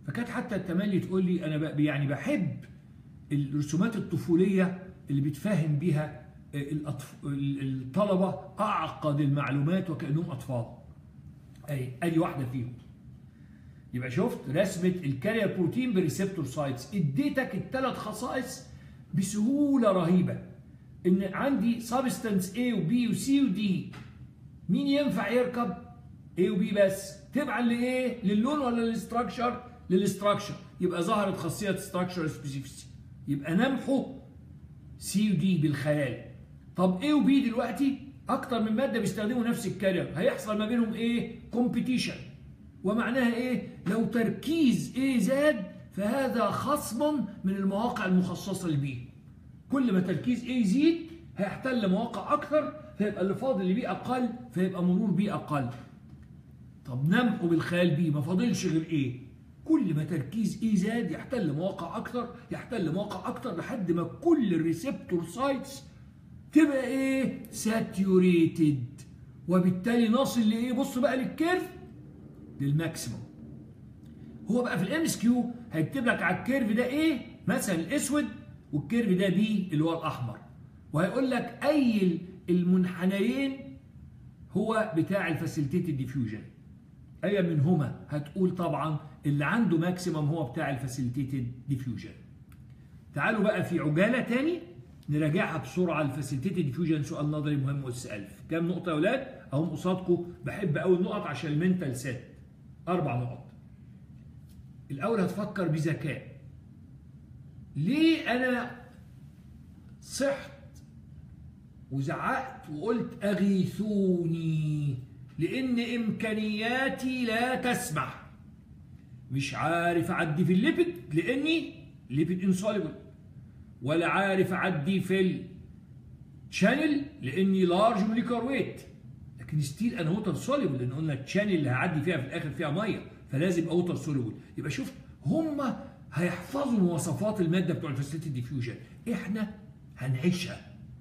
فكانت حتى التملي تقول لي انا ب- يعني بحب الرسومات الطفوليه اللي بتفهم بيها الأطف- الطلبه اعقد المعلومات وكانهم اطفال اي ادي واحده فيهم يبقى شفت رسمه الكارير بروتين بريسبتور سايتس اديتك الثلاث خصائص بسهوله رهيبه ان عندي سبستانس A وB وC وD مين ينفع يركب A وB بس تبعا لايه للون ولا للاستراكشر للاستراكشر يبقى ظهرت خاصيه ستراكشر سبيسيفيسي يبقى نمحو C وD بالخيال طب A وB دلوقتي اكتر من ماده بيستخدموا نفس الكارير هيحصل ما بينهم ايه كومبيتيشن ومعناها ايه لو تركيز A زاد فهذا خصم من المواقع المخصصه لبي كل ما تركيز A يزيد هيحتل مواقع اكثر فيبقى اللي فاضل لبي اقل فيبقى مرور بي اقل طب نمحو بالخيال بي ما فاضلش غير ايه كل ما تركيز ايه زاد يحتل مواقع اكتر يحتل مواقع اكتر لحد ما كل الريسبتور سايتس تبقى ايه ساتيوريتد وبالتالي نصل لايه بص بقى للكيرف للماكسيموم هو بقى في الام اس كيو هيكتب لك على الكيرف ده ايه مثلا الاسود والكيرف ده بي اللي هو الاحمر وهيقول لك اي المنحنيين هو بتاع الفاسيليتيتد ديفيوجن اي منهما هتقول طبعا اللي عنده ماكسيمم هو بتاع الفاسيليتيتد ديفيوجن تعالوا بقى في عجاله تاني نراجعها بسرعه الفاسيليتيتد ديفيوجن سؤال نظري مهم اس 1000 كام نقطه يا اولاد اهم قصادكم بحب قوي النقط عشان المنتال سيت اربع نقط الاول هتفكر بذكاء ليه انا صحت وزعقت وقلت اغيثوني لان امكانياتي لا تسمح مش عارف اعدي في الليبيد لاني ليبيد انسوليبل ولا عارف اعدي في الشانل لاني لارج موليكر ويت لكن ستيل انا ووتر سوليبل لان قلنا الشانل اللي هعدي فيها في الاخر فيها ميه فلازم يبقى ووتر سوليبل يبقى شوف هم هيحفظوا مواصفات الماده بتوع الفاسيلتي ديفيوجن احنا هنعيشها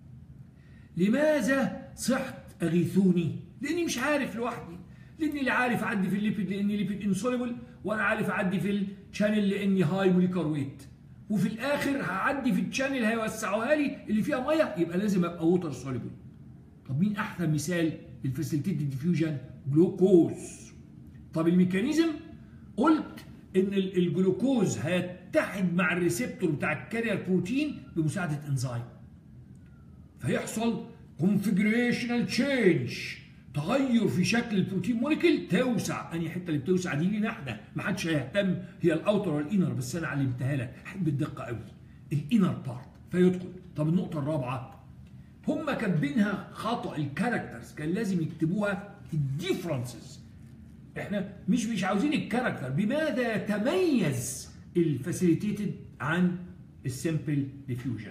لماذا صحت اغيثوني لاني مش عارف لوحدي لاني لا عارف اعدي في الليبيد لاني ليبيد انسوليبل ولا عارف اعدي في الشانل لاني هاي موليكر ويت وفي الاخر هعدي في الشانل هيوسعوها لي اللي فيها ميه يبقى لازم ابقى ووتر سوليبل طب مين احسن مثال للفاسيلتيتد ديفيوجن جلوكوز طب الميكانيزم قلت ان الجلوكوز هيتحد مع الريسبتور بتاع الكارير بروتين بمساعده انزيم فيحصل كونفجريشنال تشينج تغير في شكل البروتين موليكيول توسع انهي حته اللي بتوسع دي لينا احنا ما حدش هيهتم هي الاوتر ولا الانر بس انا علمتها لك احب الدقه قوي الانر بارت فيدخل طب النقطه الرابعه هم كاتبينها خطا الكاركترز كان لازم يكتبوها الديفرنسز احنا مش مش عاوزين الكاركتر بماذا يتميز الفاسيليتيتد عن السمبل ديفيوجن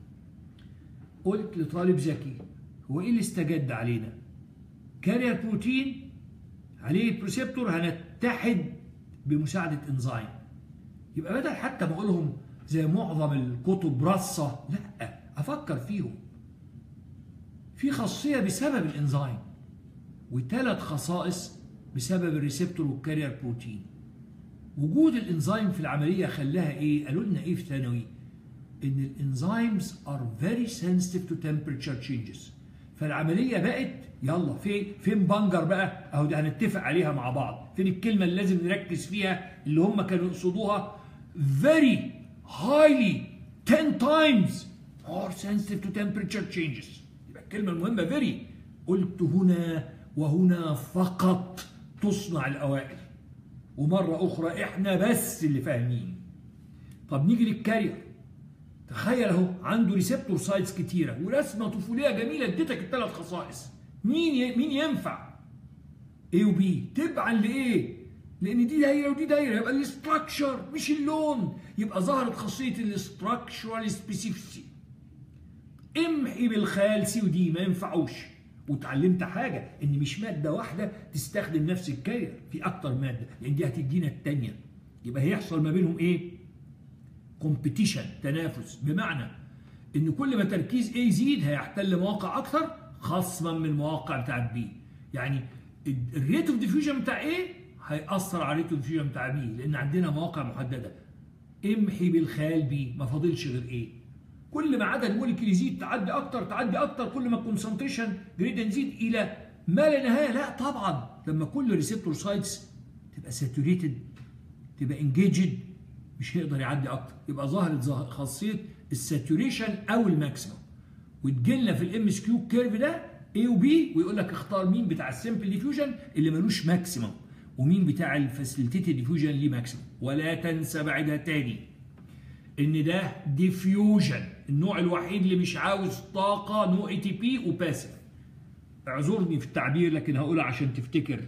قلت لطالب ذكي هو ايه اللي استجد علينا كارير بروتين عليه بريسبتور هنتحد بمساعده انزيم يبقى بدل حتى ما اقولهم زي معظم الكتب رصه لا افكر فيهم في خاصيه بسبب الانزيم وثلاث خصائص بسبب الريسبتور والكارير بروتين وجود الانزيم في العمليه خلاها ايه قالوا لنا ايه في ثانوي ان الانزيمز ار فيري سنسيتيف تو تمبريتشر تشينجز فالعمليه بقت يلا فين فين بنجر بقى اهو دي هنتفق عليها مع بعض فين الكلمه اللي لازم نركز فيها اللي هم كانوا يقصدوها very highly 10 times more sensitive to temperature changes يبقى الكلمه المهمه very قلت هنا وهنا فقط تصنع الاوائل ومره اخرى احنا بس اللي فاهمين طب نيجي للكارير تخيل اهو عنده ريسبتور سايتس كتيره ورسمه طفوليه جميله اديتك الثلاث خصائص مين ي... مين ينفع A و B تبعا لايه لان دي دايره ودي دايره يبقى الاستراكشر مش اللون يبقى ظهرت خاصيه الاستراكشرال سبيسيفيسي امحي بالخيال سي ودي ما ينفعوش وتعلمت حاجه ان مش ماده واحده تستخدم نفس الكارير في اكتر ماده لان دي هتدينا الثانيه يبقى هيحصل ما بينهم ايه كومبيتيشن تنافس بمعنى ان كل ما تركيز A يزيد هيحتل مواقع اكثر خصما من المواقع بتاعت B يعني الريت اوف ديفيوجن بتاع A هيأثر على ريت الديفيوجن بتاع بي لان عندنا مواقع محدده امحي بالخيال بي ما فاضلش غير ايه كل ما عدد الموليكيول يزيد تعدي اكتر تعدي اكتر كل ما الكونسنتريشن جريدينت يزيد الى ما لا نهايه لا طبعا لما كل ريسبتور سايتس تبقى ساتوريتد تبقى انجيجد مش هيقدر يعدي اكتر يبقى ظهرت خاصيه الساتوريشن او الماكسيمم وتجيلنا في الام اس كيو كيرف ده A و B ويقول لك اختار مين بتاع السمبل ديفيوجن اللي ملوش ماكسيمم ومين بتاع الفاسيليتيتد ديفيوجن ليه ماكسيمم ولا تنسى بعدها تاني ان ده ديفيوجن النوع الوحيد اللي مش عاوز طاقه نوع اي تي بي وباسف اعذرني في التعبير لكن هقولها عشان تفتكر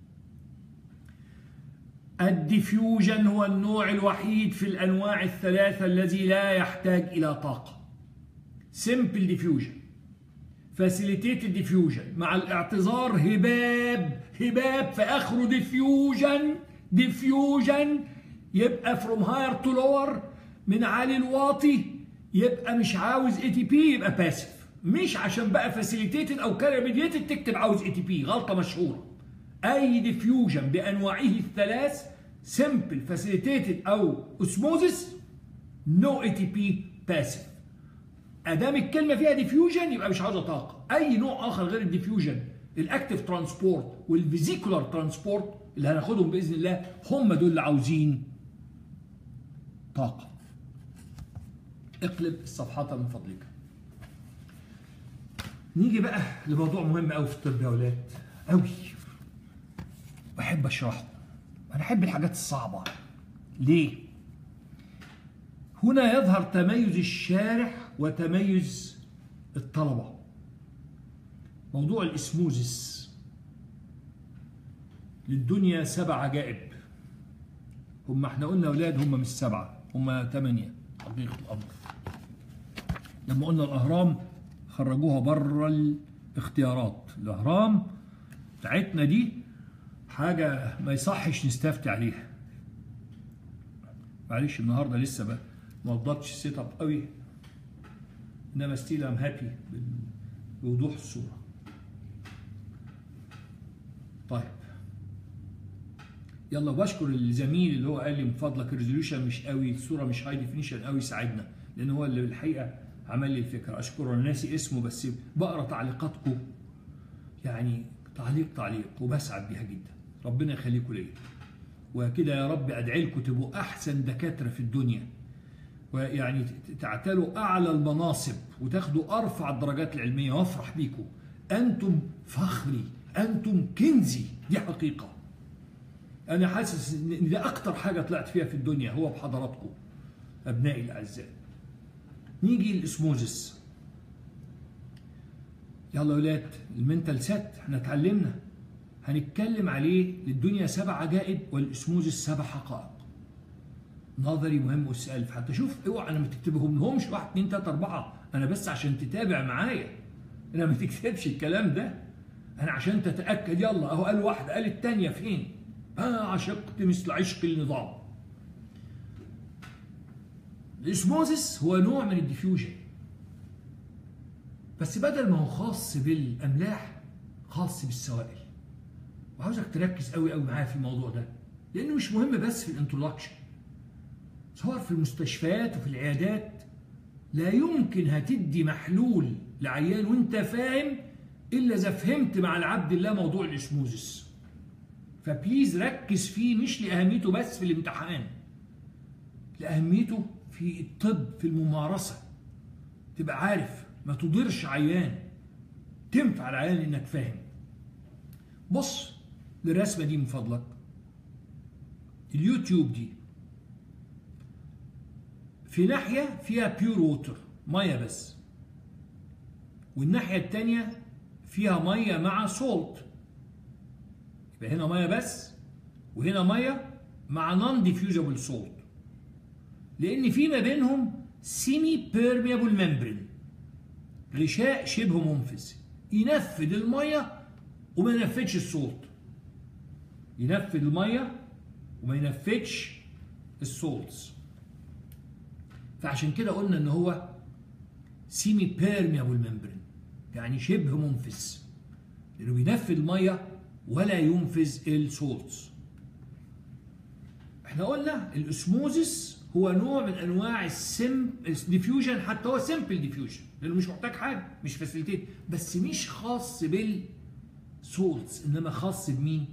الديفيوجن هو النوع الوحيد في الانواع الثلاثه الذي لا يحتاج الى طاقه سمبل ديفيوجن فاسيليتيتد ديفيوجن مع الاعتذار هباب هباب في اخره ديفيوجن ديفيوجن يبقى فروم هاير تو لور من عالي الواطي يبقى مش عاوز اي تي بي يبقى باسف مش عشان بقى فاسيليتيتد او كاربيديتد تكتب عاوز اي تي بي غلطه مشهوره اي ديفيوجن بانواعه الثلاث سمبل فاسيليتيتد او اسموزس نو اي تي بي باسف ادام الكلمه فيها ديفيوجن يبقى مش عاوزه طاقه اي نوع اخر غير الديفيوجن الاكتف ترانسبورت والفيزيكولار ترانسبورت اللي هناخدهم باذن الله هم دول اللي عاوزين طاقه اقلب الصفحات من فضلك نيجي بقى لموضوع مهم قوي في الطب يا اولاد قوي بحب اشرحه انا احب الحاجات الصعبه ليه هنا يظهر تميز الشارح وتميز الطلبة موضوع الاسموزس للدنيا سبع عجائب هم احنا قلنا اولاد هم مش سبعة هم ثمانية حقيقة الامر لما قلنا الاهرام خرجوها بره الاختيارات الاهرام بتاعتنا دي حاجة ما يصحش نستفتي عليها معلش النهارده لسه بقى ما وضبطش السيت اب قوي انما ستيل ام هابي بوضوح الصوره طيب يلا بشكر الزميل اللي هو قال لي من فضلك الريزوليوشن مش قوي الصوره مش هاي ديفينيشن قوي ساعدنا لان هو اللي الحقيقه عمل لي الفكره اشكره انا ناسي اسمه بس بقرا تعليقاتكم يعني تعليق تعليق وبسعد بيها جدا ربنا يخليكم ليا وكده يا رب ادعي لكم تبقوا احسن دكاتره في الدنيا ويعني تعتلوا اعلى المناصب وتاخدوا ارفع الدرجات العلميه وافرح بيكم انتم فخري انتم كنزي دي حقيقه انا حاسس ان ده اكتر حاجه طلعت فيها في الدنيا هو بحضراتكم ابنائي الاعزاء نيجي للاسموزس يلا يا ولاد المنتال سات احنا اتعلمنا هنتكلم عليه للدنيا سبع عجائب والاسموزس سبع حقائق نظري مهم والسؤال حتى شوف اوعى انا ما تكتبهم لهمش واحد اثنين ثلاثه اربعه انا بس عشان تتابع معايا انا ما تكتبش الكلام ده انا عشان تتاكد يلا اهو قال واحده قال الثانيه فين؟ انا عشقت مثل عشق النظام الاسموزس هو نوع من الديفيوجن بس بدل ما هو خاص بالاملاح خاص بالسوائل وعاوزك تركز قوي قوي معايا في الموضوع ده لانه مش مهم بس في الانترودكشن صور في المستشفيات وفي العيادات لا يمكن هتدي محلول لعيان وانت فاهم الا اذا فهمت مع العبد الله موضوع الاسموزس فبليز ركز فيه مش لاهميته بس في الامتحان لاهميته في الطب في الممارسه تبقى عارف ما تضرش عيان تنفع العيان انك فاهم بص للرسمه دي من فضلك اليوتيوب دي في ناحية فيها بيور ووتر مية بس والناحية التانية فيها مية مع سولت يبقى هنا مية بس وهنا مية مع نون ديفيوزابل سولت لأن في ما بينهم سيمي بيرميبل ممبرين غشاء شبه منفذ ينفذ المية وما ينفذش السولت ينفذ المية وما ينفذش السولتس فعشان كده قلنا ان هو سيمي بيرميبل ممبرين يعني شبه منفذ لانه بينفذ الميه ولا ينفذ السولتس احنا قلنا الاسموزس هو نوع من انواع السم ديفيوجن حتى هو سمبل ديفيوجن لانه مش محتاج حاجه مش فاسيليتيت بس مش خاص بالسولتس انما خاص بمين؟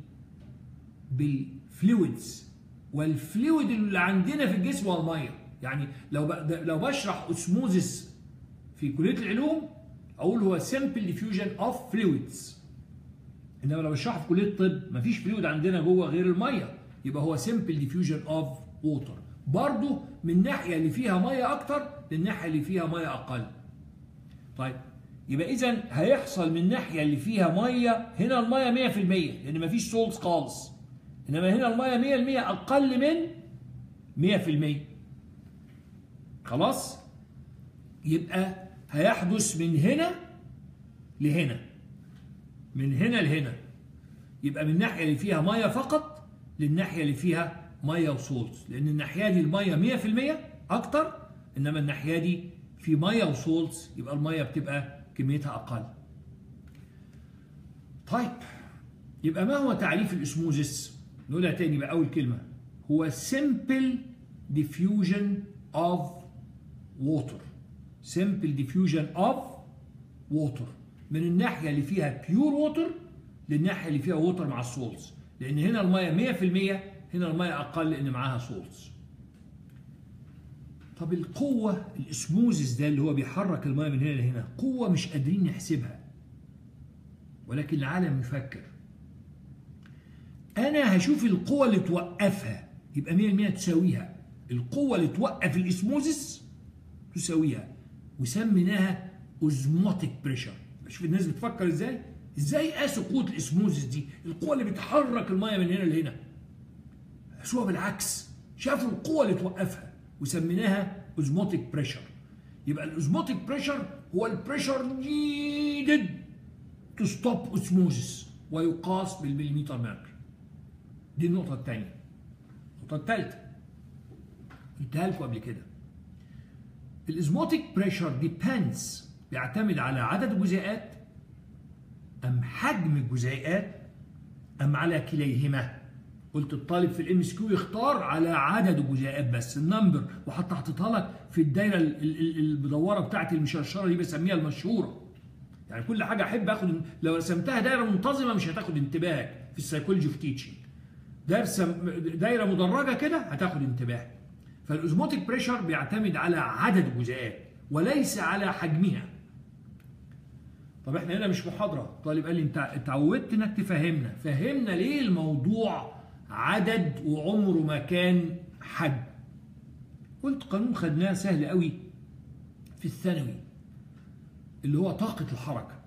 بالفلويدز والفلويد اللي عندنا في الجسم هو الميه يعني لو ب... لو بشرح اسموزس في كليه العلوم اقول هو سمبل ديفيوجن اوف فلويدز انما لو بشرحه في كليه الطب مفيش فلويد عندنا جوه غير الميه يبقى هو سمبل ديفيوجن اوف ووتر برضه من الناحيه اللي فيها ميه اكتر للناحيه اللي فيها ميه اقل طيب يبقى اذا هيحصل من الناحيه اللي فيها ميه هنا الميه 100% لان مفيش سولز خالص انما هنا الميه 100% اقل من 100% خلاص يبقى هيحدث من هنا لهنا من هنا لهنا يبقى من الناحيه اللي فيها ميه فقط للناحيه اللي فيها ميه وصوت لان الناحيه دي الميه 100% اكتر انما الناحيه دي في ميه وصولت يبقى الميه بتبقى كميتها اقل طيب يبقى ما هو تعريف الاسموزس نقولها تاني بقى اول كلمه هو simple diffusion of water simple diffusion of water من الناحيه اللي فيها pure water للناحيه اللي فيها ووتر مع السولز لان هنا الميه 100% هنا الميه اقل لان معاها سولز طب القوة الاسموزس ده اللي هو بيحرك المية من هنا لهنا قوة مش قادرين نحسبها ولكن العالم يفكر أنا هشوف القوة اللي توقفها يبقى 100% تساويها القوة اللي توقف الاسموزس تساويها وسميناها اوزموتيك بريشر شوف الناس بتفكر ازاي ازاي قاسوا قوة الاسموزس دي القوة اللي بتحرك المية من هنا لهنا قاسوها بالعكس شافوا القوة اللي توقفها وسميناها اوزموتيك بريشر يبقى الاوزموتيك بريشر هو البريشر نيدد تو ستوب اوسموزيس ويقاس بالمليمتر متر دي النقطة الثانية النقطة الثالثة قلتها لكم قبل كده الاسموتيك بريشر ديبندز بيعتمد على عدد الجزيئات أم حجم الجزيئات أم على كليهما قلت الطالب في الام اس كيو يختار على عدد الجزيئات بس النمبر وحتى حطيتها لك في الدايره المدوره بتاعت المشرشره دي بسميها المشهوره يعني كل حاجه احب اخد لو رسمتها دايره منتظمه مش هتاخد انتباهك في السايكولوجي اوف تيتشنج دايره مدرجه كده هتاخد انتباهك فالاوزموتيك بريشر بيعتمد على عدد الجزيئات وليس على حجمها طب احنا هنا مش محاضره الطالب قال لي انت اتعودت انك تفهمنا فهمنا ليه الموضوع عدد وعمره ما كان حد قلت قانون خدناه سهل قوي في الثانوي اللي هو طاقة الحركة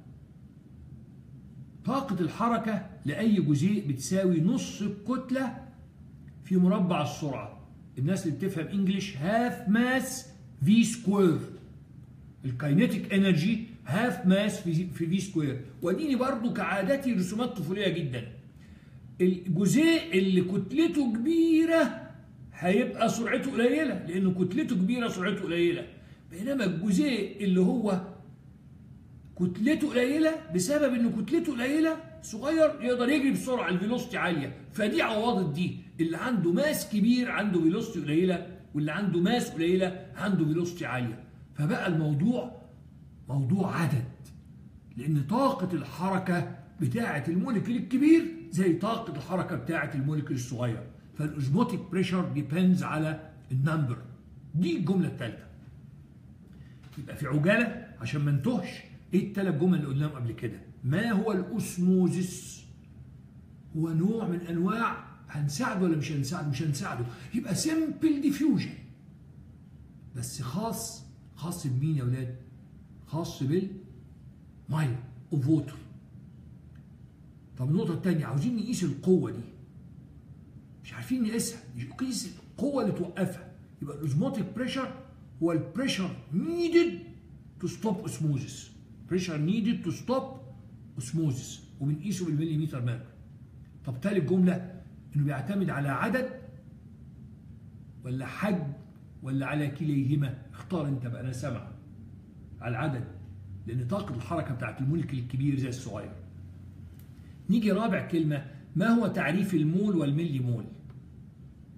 طاقة الحركة لأي جزيء بتساوي نص الكتلة في مربع السرعة الناس اللي بتفهم انجلش هاف ماس في سكوير الكاينيتيك انرجي هاف ماس في في سكوير واديني برضو كعادتي رسومات طفوليه جدا الجزيء اللي كتلته كبيرة هيبقى سرعته قليلة لأنه كتلته كبيرة سرعته قليلة بينما الجزيء اللي هو كتلته قليلة بسبب إنه كتلته قليلة صغير يقدر يجري بسرعة الفيلوستي عالية فدي عوضت دي اللي عنده ماس كبير عنده فيلوستي قليلة واللي عنده ماس قليلة عنده فيلوستي عالية فبقى الموضوع موضوع عدد لأن طاقة الحركة بتاعة الموليكيول الكبير زي طاقة الحركة بتاعة الموليكيول الصغير فالأوزموتيك بريشر ديبندز على النمبر دي الجملة الثالثة يبقى في عجالة عشان ما نتوهش ايه الثلاث جمل اللي قلناهم قبل كده ما هو الأسموزس هو نوع من أنواع هنساعده ولا مش هنساعده مش هنساعده يبقى سيمبل ديفيوجن بس خاص خاص بمين يا ولاد خاص بالميه اوف ووتر طب النقطة الثانية عاوزين نقيس القوة دي مش عارفين نقيسها نقيس القوة اللي توقفها يبقى الاوزموتيك بريشر هو البريشر نيدد تو ستوب اوسموزيس بريشر نيدد تو ستوب اوسموزيس وبنقيسه بالمليمتر متر طب ثالث جملة انه بيعتمد على عدد ولا حجم ولا على كليهما اختار انت بقى انا سامع على العدد لان طاقة الحركة بتاعت المولكيول الكبير زي الصغير نيجي رابع كلمة ما هو تعريف المول والملي مول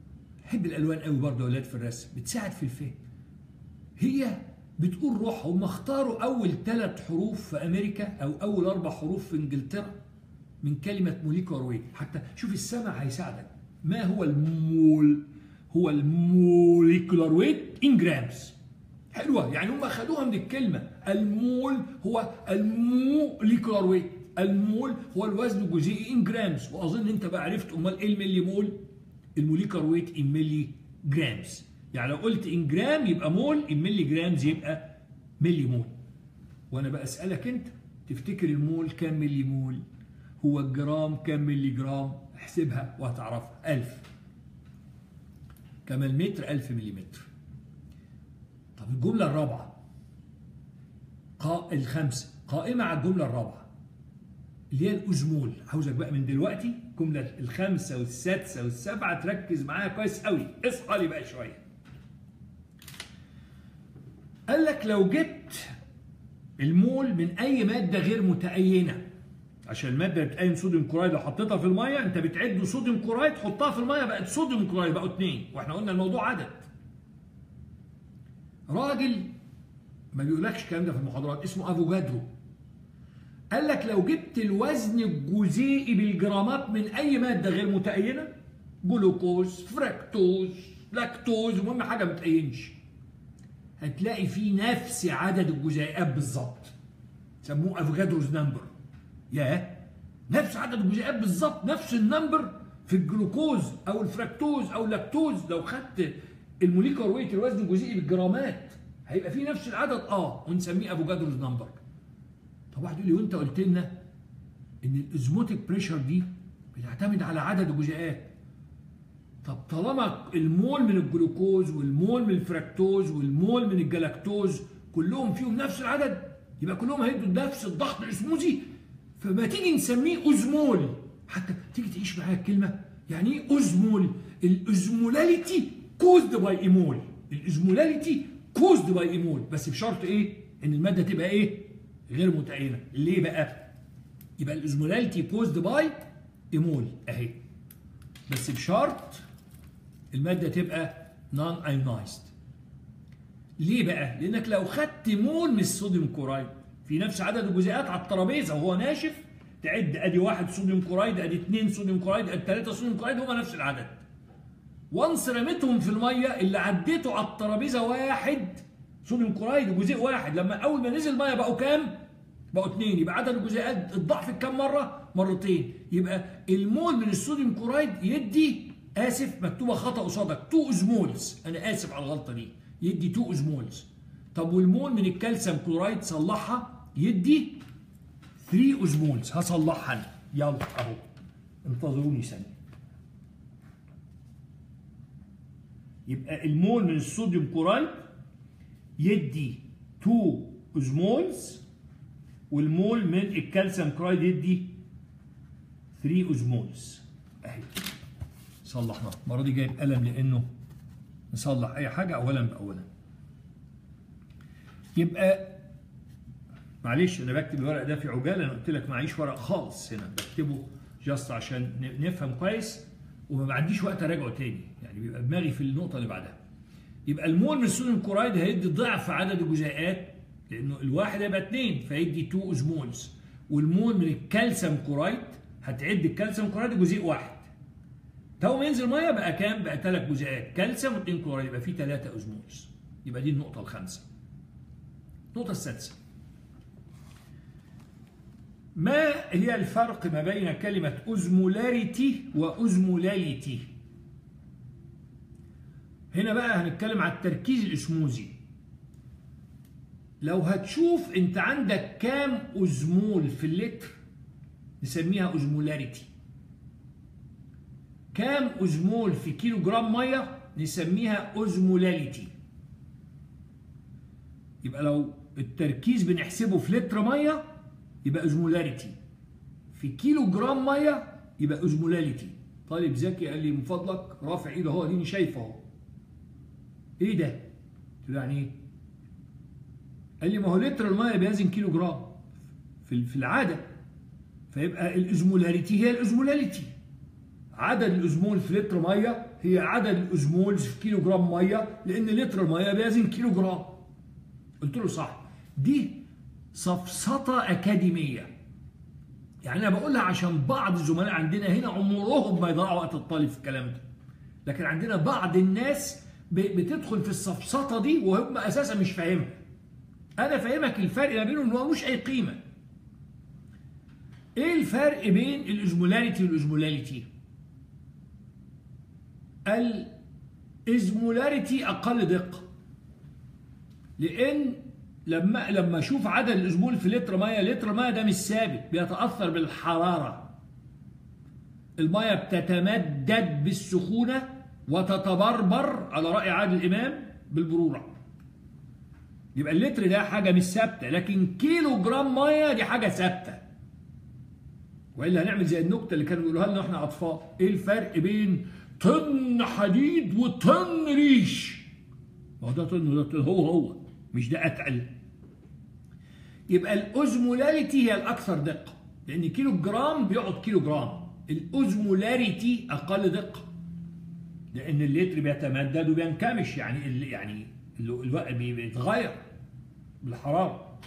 بحب الالوان قوي برضه يا اولاد في الرسم بتساعد في الفهم هي بتقول روح هم اختاروا اول ثلاث حروف في امريكا او اول اربع حروف في انجلترا من كلمه موليكولار ويت حتى شوف السمع هيساعدك ما هو المول هو الموليكولار ويت ان جرامز حلوه يعني هم اخذوها من الكلمه المول هو الموليكولار ويت المول هو الوزن الجزيئي ان جرامز واظن انت بقى عرفت امال ايه الملي مول الموليكولار ويت ان ملي جرامز يعني لو قلت ان جرام يبقى مول ان ملي جرامز يبقى ملي مول وانا بقى اسالك انت تفتكر المول كام ملي مول هو الجرام كام ملي جرام احسبها وهتعرفها 1000 كما المتر 1000 ملي متر طب الجملة الرابعة قا الخمسة قائمة على الجملة الرابعة اللي هي الأزمول عاوزك بقى من دلوقتي الجملة الخامسة والسادسة والسابعة تركز معايا كويس قوي اصحى لي بقى شوية قال لك لو جبت المول من أي مادة غير متأينة عشان المادة بتأين صوديوم كلورايد لو حطيتها في المية أنت بتعد صوديوم كلورايد حطها في المية بقت صوديوم كلورايد بقوا اتنين واحنا قلنا الموضوع عدد راجل ما بيقولكش الكلام ده في المحاضرات اسمه افوجادرو قال لك لو جبت الوزن الجزيئي بالجرامات من اي ماده غير متأينه جلوكوز فركتوز لاكتوز المهم حاجه ما بتأينش هتلاقي فيه نفس عدد الجزيئات بالظبط سموه افوجادروز نمبر ياه نفس عدد الجزيئات بالظبط نفس النمبر في الجلوكوز او الفركتوز او اللاكتوز لو خدت الموليكولار ويت الوزن الجزيئي بالجرامات هيبقى فيه نفس العدد اه ونسميه افوجادروز نمبر طب واحد يقول لي وانت قلت لنا ان الازموتيك بريشر دي بتعتمد على عدد الجزيئات طب طالما المول من الجلوكوز والمول من الفركتوز والمول من الجلاكتوز كلهم فيهم نفس العدد يبقى كلهم هيدوا نفس الضغط الاسموزي فما تيجي نسميه ازمول حتى تيجي تعيش معايا الكلمه يعني ايه ازمول الازمولاليتي كوزد باي ايمول الازمولاليتي كوزد باي ايمول بس بشرط ايه ان الماده تبقى ايه غير متأينة ليه بقى يبقى الازمولاليتي كوزد باي ايمول اهي بس بشرط الماده تبقى نون ايونايزد ليه بقى لانك لو خدت مول من الصوديوم كورايد في نفس عدد الجزيئات على الترابيزه وهو ناشف تعد ادي واحد صوديوم كورايد ادي اثنين صوديوم كورايد ادي ثلاثه صوديوم كورايد هما نفس العدد وانس رميتهم في الميه اللي عديته على الترابيزه واحد صوديوم كورايد جزيء واحد لما اول ما نزل ميه بقوا كام؟ بقوا اثنين يبقى عدد الجزيئات الضعف كام مره؟ مرتين يبقى المول من الصوديوم كورايد يدي اسف مكتوبه خطا قصادك 2 ازمولز انا اسف على الغلطه دي يدي 2 ازمولز طب والمول من الكالسيوم كلورايد صلحها يدي 3 ازمولز هصلحها انا يلا اهو انتظروني ثانيه يبقى المول من الصوديوم كلورايد يدي 2 ازمولز والمول من الكالسيوم كلورايد يدي 3 ازمولز اهي صلحناه المره دي جايب قلم لانه نصلح اي حاجه اولا باولا يبقى معلش انا بكتب الورق ده في عجاله انا قلت لك معيش ورق خالص هنا بكتبه جاست عشان نفهم كويس وما عنديش وقت اراجعه تاني يعني بيبقى دماغي في النقطه اللي بعدها يبقى المول من الصوديوم كورايد هيدي ضعف عدد الجزيئات لانه الواحد هيبقى اثنين فيدي 2 ازمولز والمول من الكالسيوم كورايد هتعد الكالسيوم كورايد جزيء واحد تو ما ينزل ميه بقى كام؟ بقى ثلاث جزيئات كالسيوم واثنين كورايد يبقى في ثلاثه ازمولز يبقى دي النقطه الخامسه النقطه السادسه ما هي الفرق ما بين كلمة أزمولاريتي وأزمولاليتي؟ هنا بقى هنتكلم على التركيز الاسموزي لو هتشوف انت عندك كام أزمول في اللتر نسميها أزمولاريتي كام أزمول في كيلو جرام مية نسميها أزمولاليتي يبقى لو التركيز بنحسبه في لتر ميه يبقى ازمولاريتي في كيلو جرام ميه يبقى ازمولاليتي طالب ذكي قال لي من فضلك رافع ايده اهو اديني شايفه اهو ايه ده؟ قلت له يعني ايه؟ قال لي ما هو لتر الميه بيزن كيلو جرام في في العاده فيبقى الازمولاريتي هي الازمولاليتي عدد الازمول في لتر ميه هي عدد الأزمولز في كيلو جرام مية لأن لتر المية بيزن كيلو جرام قلت له صح دي سفسطة أكاديمية يعني أنا بقولها عشان بعض الزملاء عندنا هنا عمرهم ما يضيعوا وقت الطالب في الكلام ده لكن عندنا بعض الناس بتدخل في السفسطة دي وهم أساسا مش فاهمها أنا فاهمك الفرق ما بينهم إن هو مش أي قيمة إيه الفرق بين الأزمولاريتي والأزمولاريتي؟ الازمولاريتي اقل دقه لان لما لما اشوف عدد الازمول في لتر ميه لتر ميه ده مش ثابت بيتاثر بالحراره الميه بتتمدد بالسخونه وتتبربر على راي عادل امام بالبروره يبقى اللتر ده حاجه مش ثابته لكن كيلو جرام ميه دي حاجه ثابته والا هنعمل زي النكته اللي كانوا بيقولوها لنا واحنا اطفال ايه الفرق بين طن حديد وطن ريش ما هو ده طن وده طن هو هو مش ده اتقل يبقى الاوزمولاريتي هي الاكثر دقه لان كيلو جرام بيقعد كيلو جرام الاوزمولاريتي اقل دقه لان اللتر بيتمدد وبينكمش يعني ال يعني الوقت بيتغير بالحراره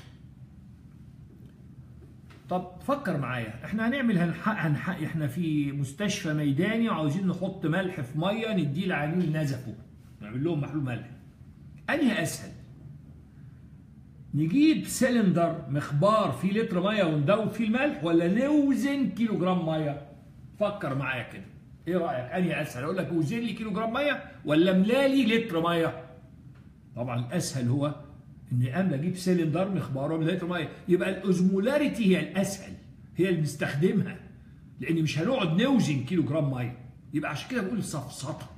طب فكر معايا احنا هنعمل هنحق هنحق احنا في مستشفى ميداني وعاوزين نحط ملح في ميه نديه لعميل نزفه نعمل لهم محلول ملح انهي اسهل نجيب سلندر مخبار فيه لتر ميه وندوب فيه الملح ولا نوزن كيلو جرام ميه فكر معايا كده ايه رايك انهي اسهل اقول لك وزن لي كيلو جرام ميه ولا املالي لتر ميه طبعا الاسهل هو اني املى اجيب سلندر مخبار واملى لتر ميه يبقى الاوزمولاريتي هي الاسهل هي اللي بنستخدمها لان مش هنقعد نوزن كيلو جرام ميه يبقى عشان كده بقول سفسطه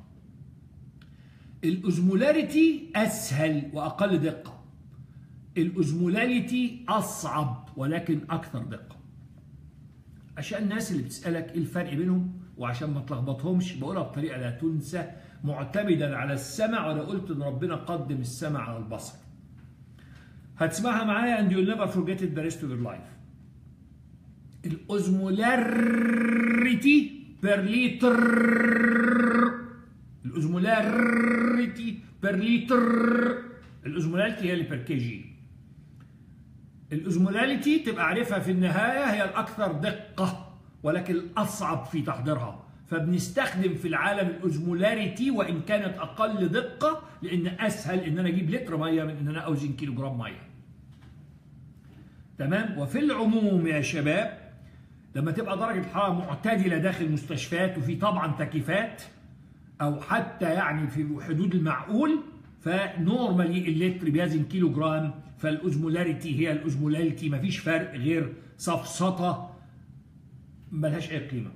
الاوزمولاريتي اسهل واقل دقه الاوزمولاريتي اصعب ولكن اكثر دقه عشان الناس اللي بتسالك ايه الفرق بينهم وعشان ما تلخبطهمش بقولها بطريقه لا تنسى معتمدا على السمع وانا قلت ان ربنا قدم السمع على البصر هتسمعها معايا and you'll never forget it the rest of your life الاوزمولاريتي بير لتر الاوزمولاريتي بير لتر الاوزمولاريتي هي اللي بير كي جي الاوزمولاريتي تبقى عارفها في النهايه هي الاكثر دقه ولكن الاصعب في تحضيرها فبنستخدم في العالم الاوزمولاريتي وان كانت اقل دقه لان اسهل ان انا اجيب لتر ميه من ان انا اوزن كيلو جرام ميه تمام وفي العموم يا شباب لما تبقى درجه الحراره معتدله داخل مستشفيات وفي طبعا تكييفات او حتى يعني في حدود المعقول فنورمالي اللتر بيزن كيلو جرام فالاوزمولاريتي هي الاوزمولاريتي مفيش فرق غير سفسطه ملهاش اي قيمه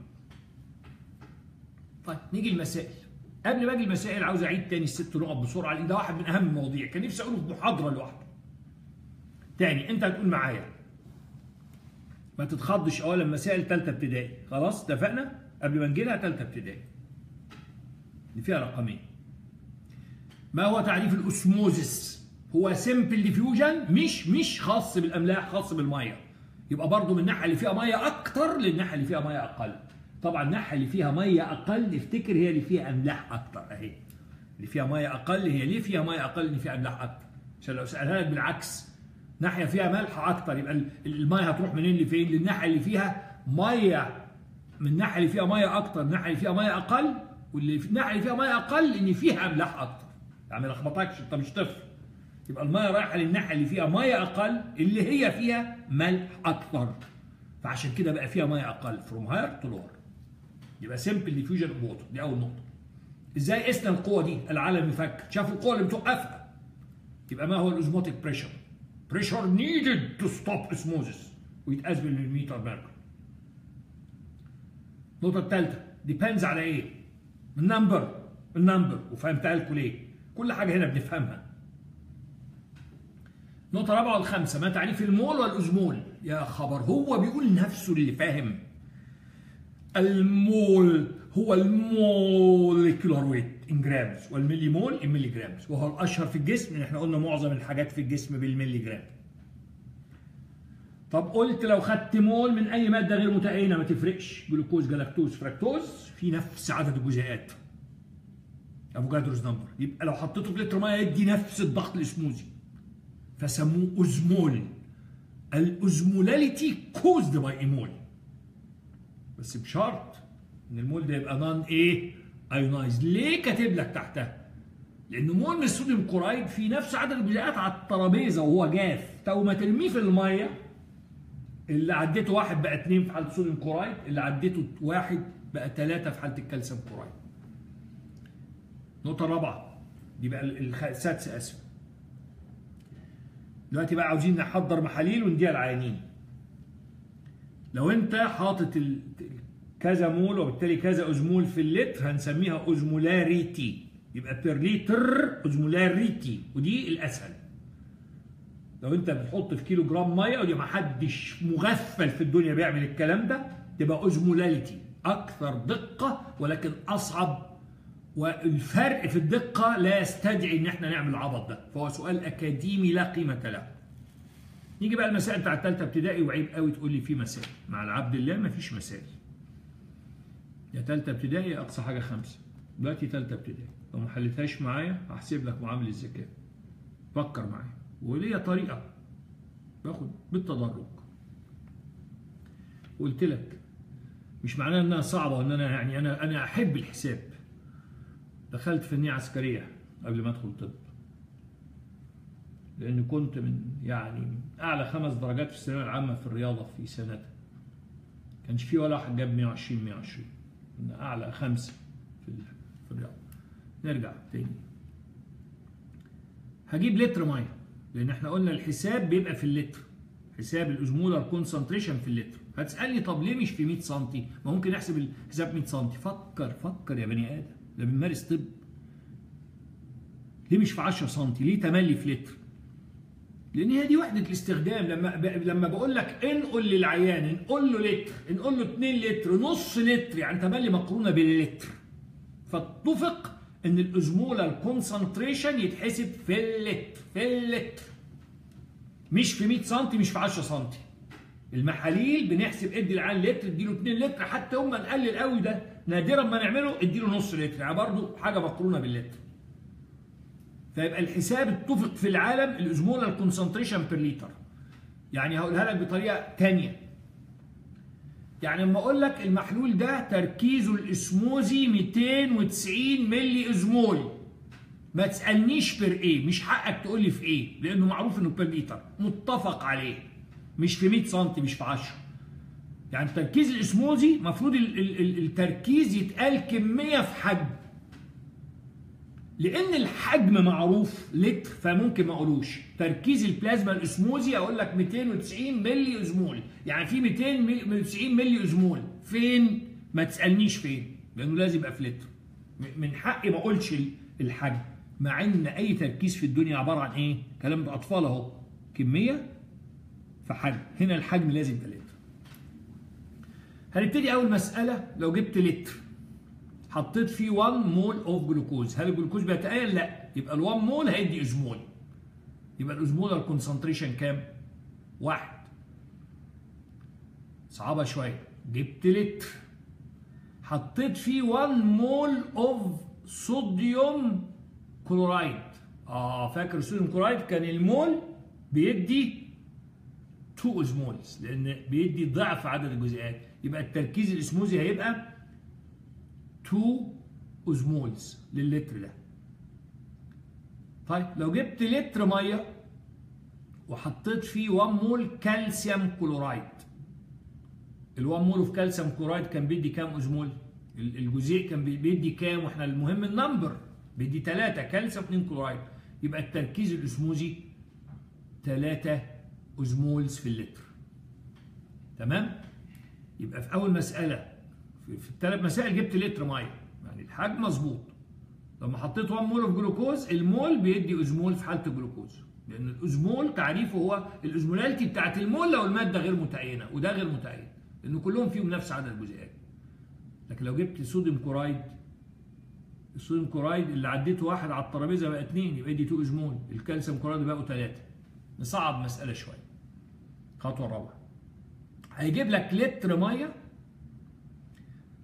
طيب نيجي المسائل قبل ما اجي المسائل عاوز اعيد تاني الست نقط بسرعه لان ده واحد من اهم المواضيع كان نفسي اقوله في محاضره لوحده تاني انت هتقول معايا ما تتخضش اولا مسائل ثالثه ابتدائي خلاص اتفقنا قبل ما نجي لها ثالثه ابتدائي دي فيها رقمين ما هو تعريف الاسموزس هو سمبل ديفيوجن مش مش خاص بالاملاح خاص بالميه يبقى برضو من الناحيه اللي فيها ميه اكتر للناحيه اللي فيها ميه اقل طبعا الناحيه اللي فيها ميه اقل افتكر هي اللي فيها املاح اكتر اهي اللي فيها ميه اقل هي ليه فيها ميه اقل اللي فيها املاح اكتر عشان لو سالها لك بالعكس ناحيه فيها ملح اكتر يبقى الميه هتروح منين لفين للناحيه اللي فيها ميه من الناحيه اللي فيها ميه اكتر الناحيه اللي فيها ميه اقل واللي في الناحيه اللي فيها ميه اقل ان فيها املاح اكتر يعني ما لخبطكش انت مش طفل يبقى الميه رايحه للناحيه اللي فيها ميه اقل اللي هي فيها ملح اكتر فعشان كده بقى فيها ميه اقل فروم هاير تو لور يبقى سمبل ديفيوجن اوف ووتر دي اول نقطه ازاي قسنا القوه دي العالم يفك شافوا القوه اللي بتوقفها يبقى ما هو الاوزموتيك بريشر بريشر نيدد تو ستوب اسموزس ويتقاس بالمليمتر ميركوري النقطه الثالثه ديبيندز على ايه النمبر النمبر وفهمتها لكم ليه كل حاجه هنا بنفهمها نقطة رابعة والخامسة ما تعريف المول والأزمول يا خبر هو بيقول نفسه اللي فاهم المول هو الموليكولار ويت ان جرامز والملي مول ان ملي جرامز وهو الاشهر في الجسم لان احنا قلنا معظم الحاجات في الجسم بالملي جرام طب قلت لو خدت مول من اي ماده غير متأينه ما تفرقش جلوكوز جلاكتوز فراكتوز في نفس عدد الجزيئات افوكادروز نمبر يبقى لو حطيته في لتر ميه يدي نفس الضغط الاسموزي فسموه اوزمول الاوزمولاليتي كوزد باي ايمول بس بشرط ان المول ده يبقى نون ايه ايونايز ليه كاتب لك تحتها لان مول من الصوديوم كورايد في نفس عدد الجزيئات على الترابيزه وهو جاف تو ما ترميه في الميه اللي عديته واحد بقى اثنين في حاله الصوديوم كورايد اللي عديته واحد بقى ثلاثه في حاله الكالسيوم كورايد النقطه الرابعه دي بقى السادسه اسف دلوقتي بقى عاوزين نحضر محاليل ونديها العيانين لو انت حاطط كذا مول وبالتالي كذا ازمول في اللتر هنسميها اوزمولاريتي يبقى بير لتر اوزمولاريتي ودي الاسهل لو انت بتحط في كيلو جرام ميه ودي ما حدش مغفل في الدنيا بيعمل الكلام ده تبقى اوزمولاريتي اكثر دقه ولكن اصعب والفرق في الدقه لا يستدعي ان احنا نعمل العبط ده فهو سؤال اكاديمي لا قيمه له نيجي بقى المسائل بتاعت ثالثه ابتدائي وعيب قوي تقول لي في مسائل مع العبد الله ما فيش مسائل يا ثالثه ابتدائي اقصى حاجه خمسه دلوقتي ثالثه ابتدائي لو ما حلتهاش معايا هحسب لك معامل الذكاء فكر معايا وليا طريقه باخد بالتدرج قلت لك مش معناه انها صعبه وان انا يعني انا انا احب الحساب دخلت فنيه عسكريه قبل ما ادخل طب لان كنت من يعني اعلى خمس درجات في الثانويه العامه في الرياضه في سنتها كانش في ولا واحد جاب 120 120 من اعلى خمسه في في الرياضه نرجع تاني هجيب لتر ميه لان احنا قلنا الحساب بيبقى في اللتر حساب الاوزمولار كونسنتريشن في اللتر هتسالني طب ليه مش في 100 سم ما ممكن نحسب الحساب 100 سم فكر فكر يا بني ادم ده بنمارس طب ليه مش في 10 سم ليه تملي في لتر لان هي دي وحده الاستخدام لما لما بقول لك انقل للعيان انقل له لتر انقل له 2 لتر نص لتر يعني تملي مقرونه باللتر فاتفق ان الاوزمولار كونسنتريشن يتحسب في اللتر في اللتر مش في 100 سم مش في 10 سم المحاليل بنحسب ادي العيان لتر اديله 2 لتر حتى يوم ما نقلل قوي ده نادرا ما نعمله اديله نص لتر يعني برضه حاجه مقرونه باللتر فيبقى الحساب اتفق في العالم الاوزمولار كونسنتريشن بير لتر يعني هقولها لك بطريقه ثانيه يعني لما اقول لك المحلول ده تركيزه الاسموزي 290 ملي ازمول ما تسالنيش بير ايه مش حقك تقول لي في ايه لانه معروف انه بير لتر متفق عليه مش في 100 سم مش في 10 يعني تركيز الاسموزي المفروض التركيز يتقال كميه في حجم لان الحجم معروف لتر فممكن ما اقولوش تركيز البلازما الاسموزي اقول لك 290 ملي ازمول يعني في 290 ملي ازمول فين ما تسالنيش فين لانه لازم يبقى في لتر من حقي ما اقولش الحجم مع ان اي تركيز في الدنيا عباره عن ايه كلام ده اطفال اهو كميه في حجم هنا الحجم لازم يبقى لتر هنبتدي اول مساله لو جبت لتر حطيت فيه 1 مول اوف جلوكوز هل الجلوكوز بيتقال لا يبقى ال1 مول هيدي ازمول يبقى الاوزمولار كونسنتريشن كام واحد صعبة شوية جبت لتر حطيت فيه 1 مول اوف صوديوم كلورايد اه فاكر الصوديوم كلورايد كان المول بيدي 2 اوزمولز لان بيدي ضعف عدد الجزيئات يبقى التركيز الاسموزي هيبقى 2 اوزمولز للتر ده طيب لو جبت لتر ميه وحطيت فيه 1 مول كالسيوم كلورايد ال 1 مول اوف كالسيوم كلورايد كان بيدي كام اوزمول الجزيء كان بيدي كام واحنا المهم النمبر بيدي 3 كالسيوم 2 كلورايد يبقى التركيز الاسموزي 3 اوزمولز في اللتر تمام يبقى في اول مساله في الثلاث مسائل جبت لتر ميه يعني الحجم مظبوط لما حطيت 1 مول اوف جلوكوز المول بيدي ازمول في حاله الجلوكوز لان الازمول تعريفه هو الازمولاليتي بتاعت المول لو الماده غير متعينه وده غير متعين لان كلهم فيهم نفس عدد الجزيئات لكن لو جبت صوديوم كورايد الصوديوم كورايد اللي عديته واحد على الترابيزه بقى اثنين يبقى يدي 2 ازمول الكالسيوم كورايد بقوا ثلاثه نصعب مساله شويه الخطوه الرابعه هيجيب لك لتر ميه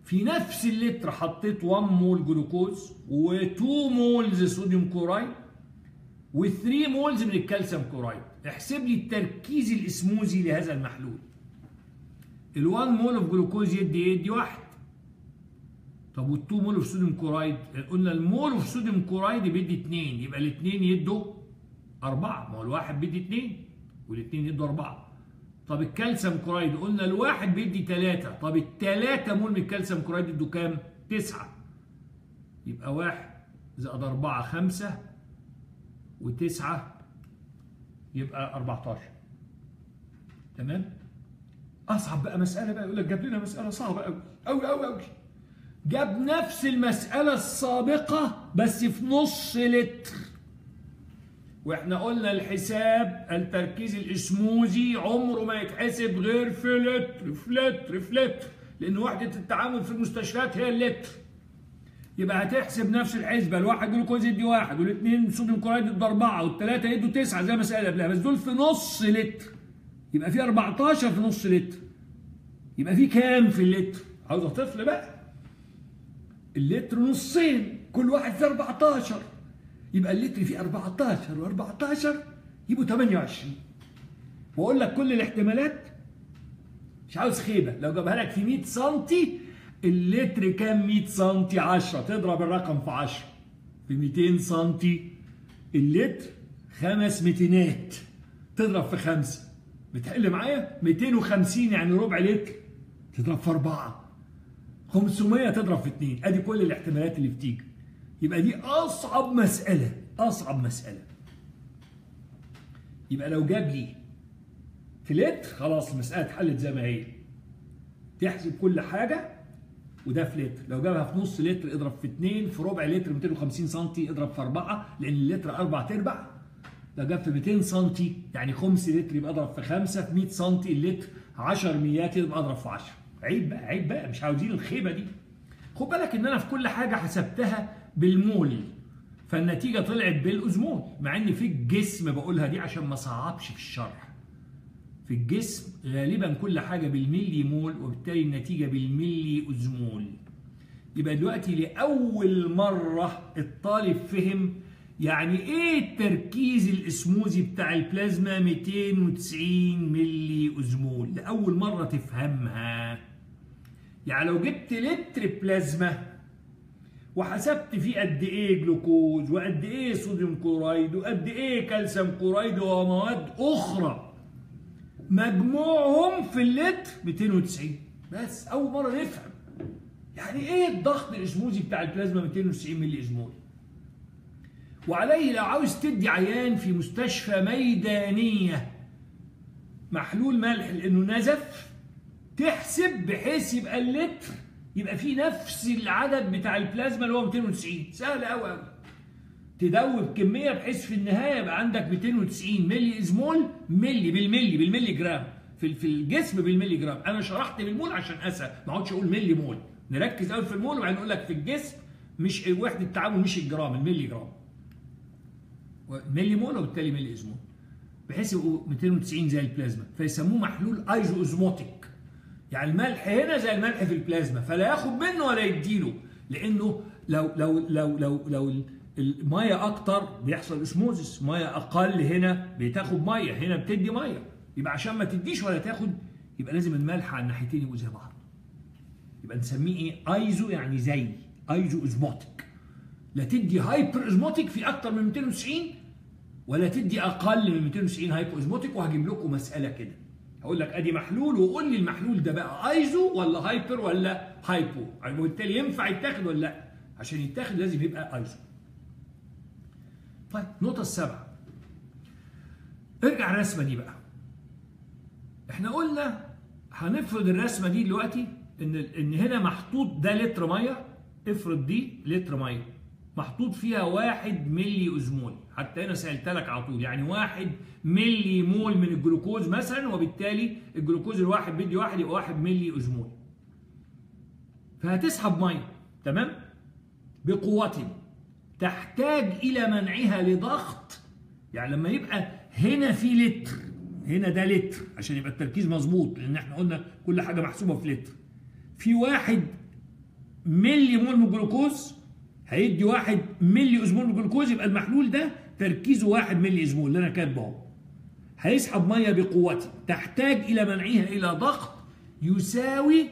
في نفس اللتر حطيت 1 مول جلوكوز و2 مولز صوديوم كورايد و3 مولز من الكالسيوم كورايد احسب لي التركيز الاسموزي لهذا المحلول ال1 مول اوف جلوكوز يدي ايه؟ يدي واحد طب وال2 مول اوف صوديوم كورايد قلنا المول اوف صوديوم كورايد بيدي 2 يبقى الاثنين يدوا 4 ما هو الواحد بيدي 2 والاثنين يدوا 4 طب الكالسيوم كورايد قلنا الواحد بيدي 3 طب الثلاثة مول من الكالسيوم كورايد يدوا كام؟ 9 يبقى 1 زائد 4 5 و9 يبقى 14 تمام؟ اصعب بقى مساله بقى يقول لك جاب لنا مساله صعبه قوي قوي قوي قوي جاب نفس المساله السابقه بس في نص لتر واحنا قلنا الحساب التركيز الاسموزي عمره ما يتحسب غير في لتر في لتر في لتر لان وحده التعامل في المستشفيات هي اللتر يبقى هتحسب نفس الحسبه الواحد جلوكوز يدي واحد والاثنين صوديوم كلورايد يدوا اربعه والثلاثه يدوا تسعه زي ما المساله قبلها بس دول في نص لتر يبقى في 14 في نص لتر يبقى في كام في اللتر عاوز طفل بقى اللتر نصين كل واحد فيه 14 يبقى اللتر فيه 14 و14 يبقوا 28 واقول لك كل الاحتمالات مش عاوز خيبه لو جابها لك في 100 سم اللتر كام 100 سم 10 تضرب الرقم في 10 في 200 سم اللتر خمس ميتينات تضرب في خمسه بتحل معايا 250 يعني ربع لتر تضرب في أربعة 500 تضرب في اثنين ادي كل الاحتمالات اللي بتيجي يبقى دي اصعب مسألة اصعب مسألة يبقى لو جاب لي في لتر خلاص المسألة اتحلت زي ما هي تحسب كل حاجة وده في لتر لو جابها في نص لتر اضرب في اثنين في ربع لتر 250 سم اضرب في أربعة لأن اللتر أربع تربع لو جاب في 200 سم يعني خمس لتر يبقى اضرب في 5 في 100 سم اللتر 10 ميات يبقى اضرب في 10 عيب بقى عيب بقى مش عاوزين الخيبه دي خد بالك ان انا في كل حاجه حسبتها بالمول فالنتيجه طلعت بالازمول مع ان في الجسم بقولها دي عشان ما صعبش في الشرح في الجسم غالبا كل حاجه بالملي مول وبالتالي النتيجه بالملي ازمول يبقى دلوقتي لاول مره الطالب فهم يعني ايه التركيز الاسموزي بتاع البلازما 290 ملي ازمول لاول مره تفهمها يعني لو جبت لتر بلازما وحسبت فيه قد ايه جلوكوز وقد ايه صوديوم كورايد وقد ايه كالسيوم كورايد ومواد اخرى مجموعهم في اللتر 290 بس اول مره نفهم يعني ايه الضغط الاسموزي بتاع البلازما 290 ملي ازمول وعليه لو عاوز تدي عيان في مستشفى ميدانية محلول ملح لأنه نزف تحسب بحيث يبقى اللتر يبقى فيه نفس العدد بتاع البلازما اللي هو 290 سهل قوي قوي تدوب كمية بحيث في النهاية يبقى عندك 290 ملي ازمول ملي بالملي بالملي جرام في في الجسم بالملي جرام انا شرحت بالمول عشان اسهل ما اقعدش اقول ملي مول نركز قوي في المول وبعدين اقول لك في الجسم مش وحده التعامل مش الجرام الملي جرام ملي مول وبالتالي ملي ازمول بحيث يبقوا 290 زي البلازما فيسموه محلول ايزو ازموتيك يعني الملح هنا زي الملح في البلازما فلا ياخد منه ولا يديله لانه لو لو لو لو لو الميه اكتر بيحصل اسموزس ميه اقل هنا بتاخد ميه هنا بتدي ميه يبقى عشان ما تديش ولا تاخد يبقى لازم الملح على الناحيتين يبقوا زي بعض يبقى نسميه ايه ايزو يعني زي ايزو ازموتيك لا تدي هايبر ازموتيك في اكتر من 290 ولا تدي اقل من 290 هايبو ازموتيك وهجيب لكم مساله كده هقول لك ادي محلول وقول لي المحلول ده بقى ايزو ولا هايبر ولا هايبو وبالتالي ينفع يتاخد ولا لا عشان يتاخد لازم يبقى ايزو طيب النقطه السابعه ارجع الرسمه دي بقى احنا قلنا هنفرض الرسمه دي دلوقتي ان ان هنا محطوط ده لتر ميه افرض دي لتر ميه محطوط فيها واحد ملي أزمول حتى أنا سألت لك على طول يعني واحد ملي مول من الجلوكوز مثلا وبالتالي الجلوكوز الواحد بيدي واحد يبقى واحد ملي أزمول فهتسحب مية تمام بقوة تحتاج إلى منعها لضغط يعني لما يبقى هنا في لتر هنا ده لتر عشان يبقى التركيز مظبوط لأن احنا قلنا كل حاجة محسوبة في لتر في واحد ملي مول من الجلوكوز هيدي واحد ملي اسمول من الجلوكوز يبقى المحلول ده تركيزه واحد ملي اسمول اللي انا كاتبه اهو هيسحب ميه بقوته تحتاج الى منعها الى ضغط يساوي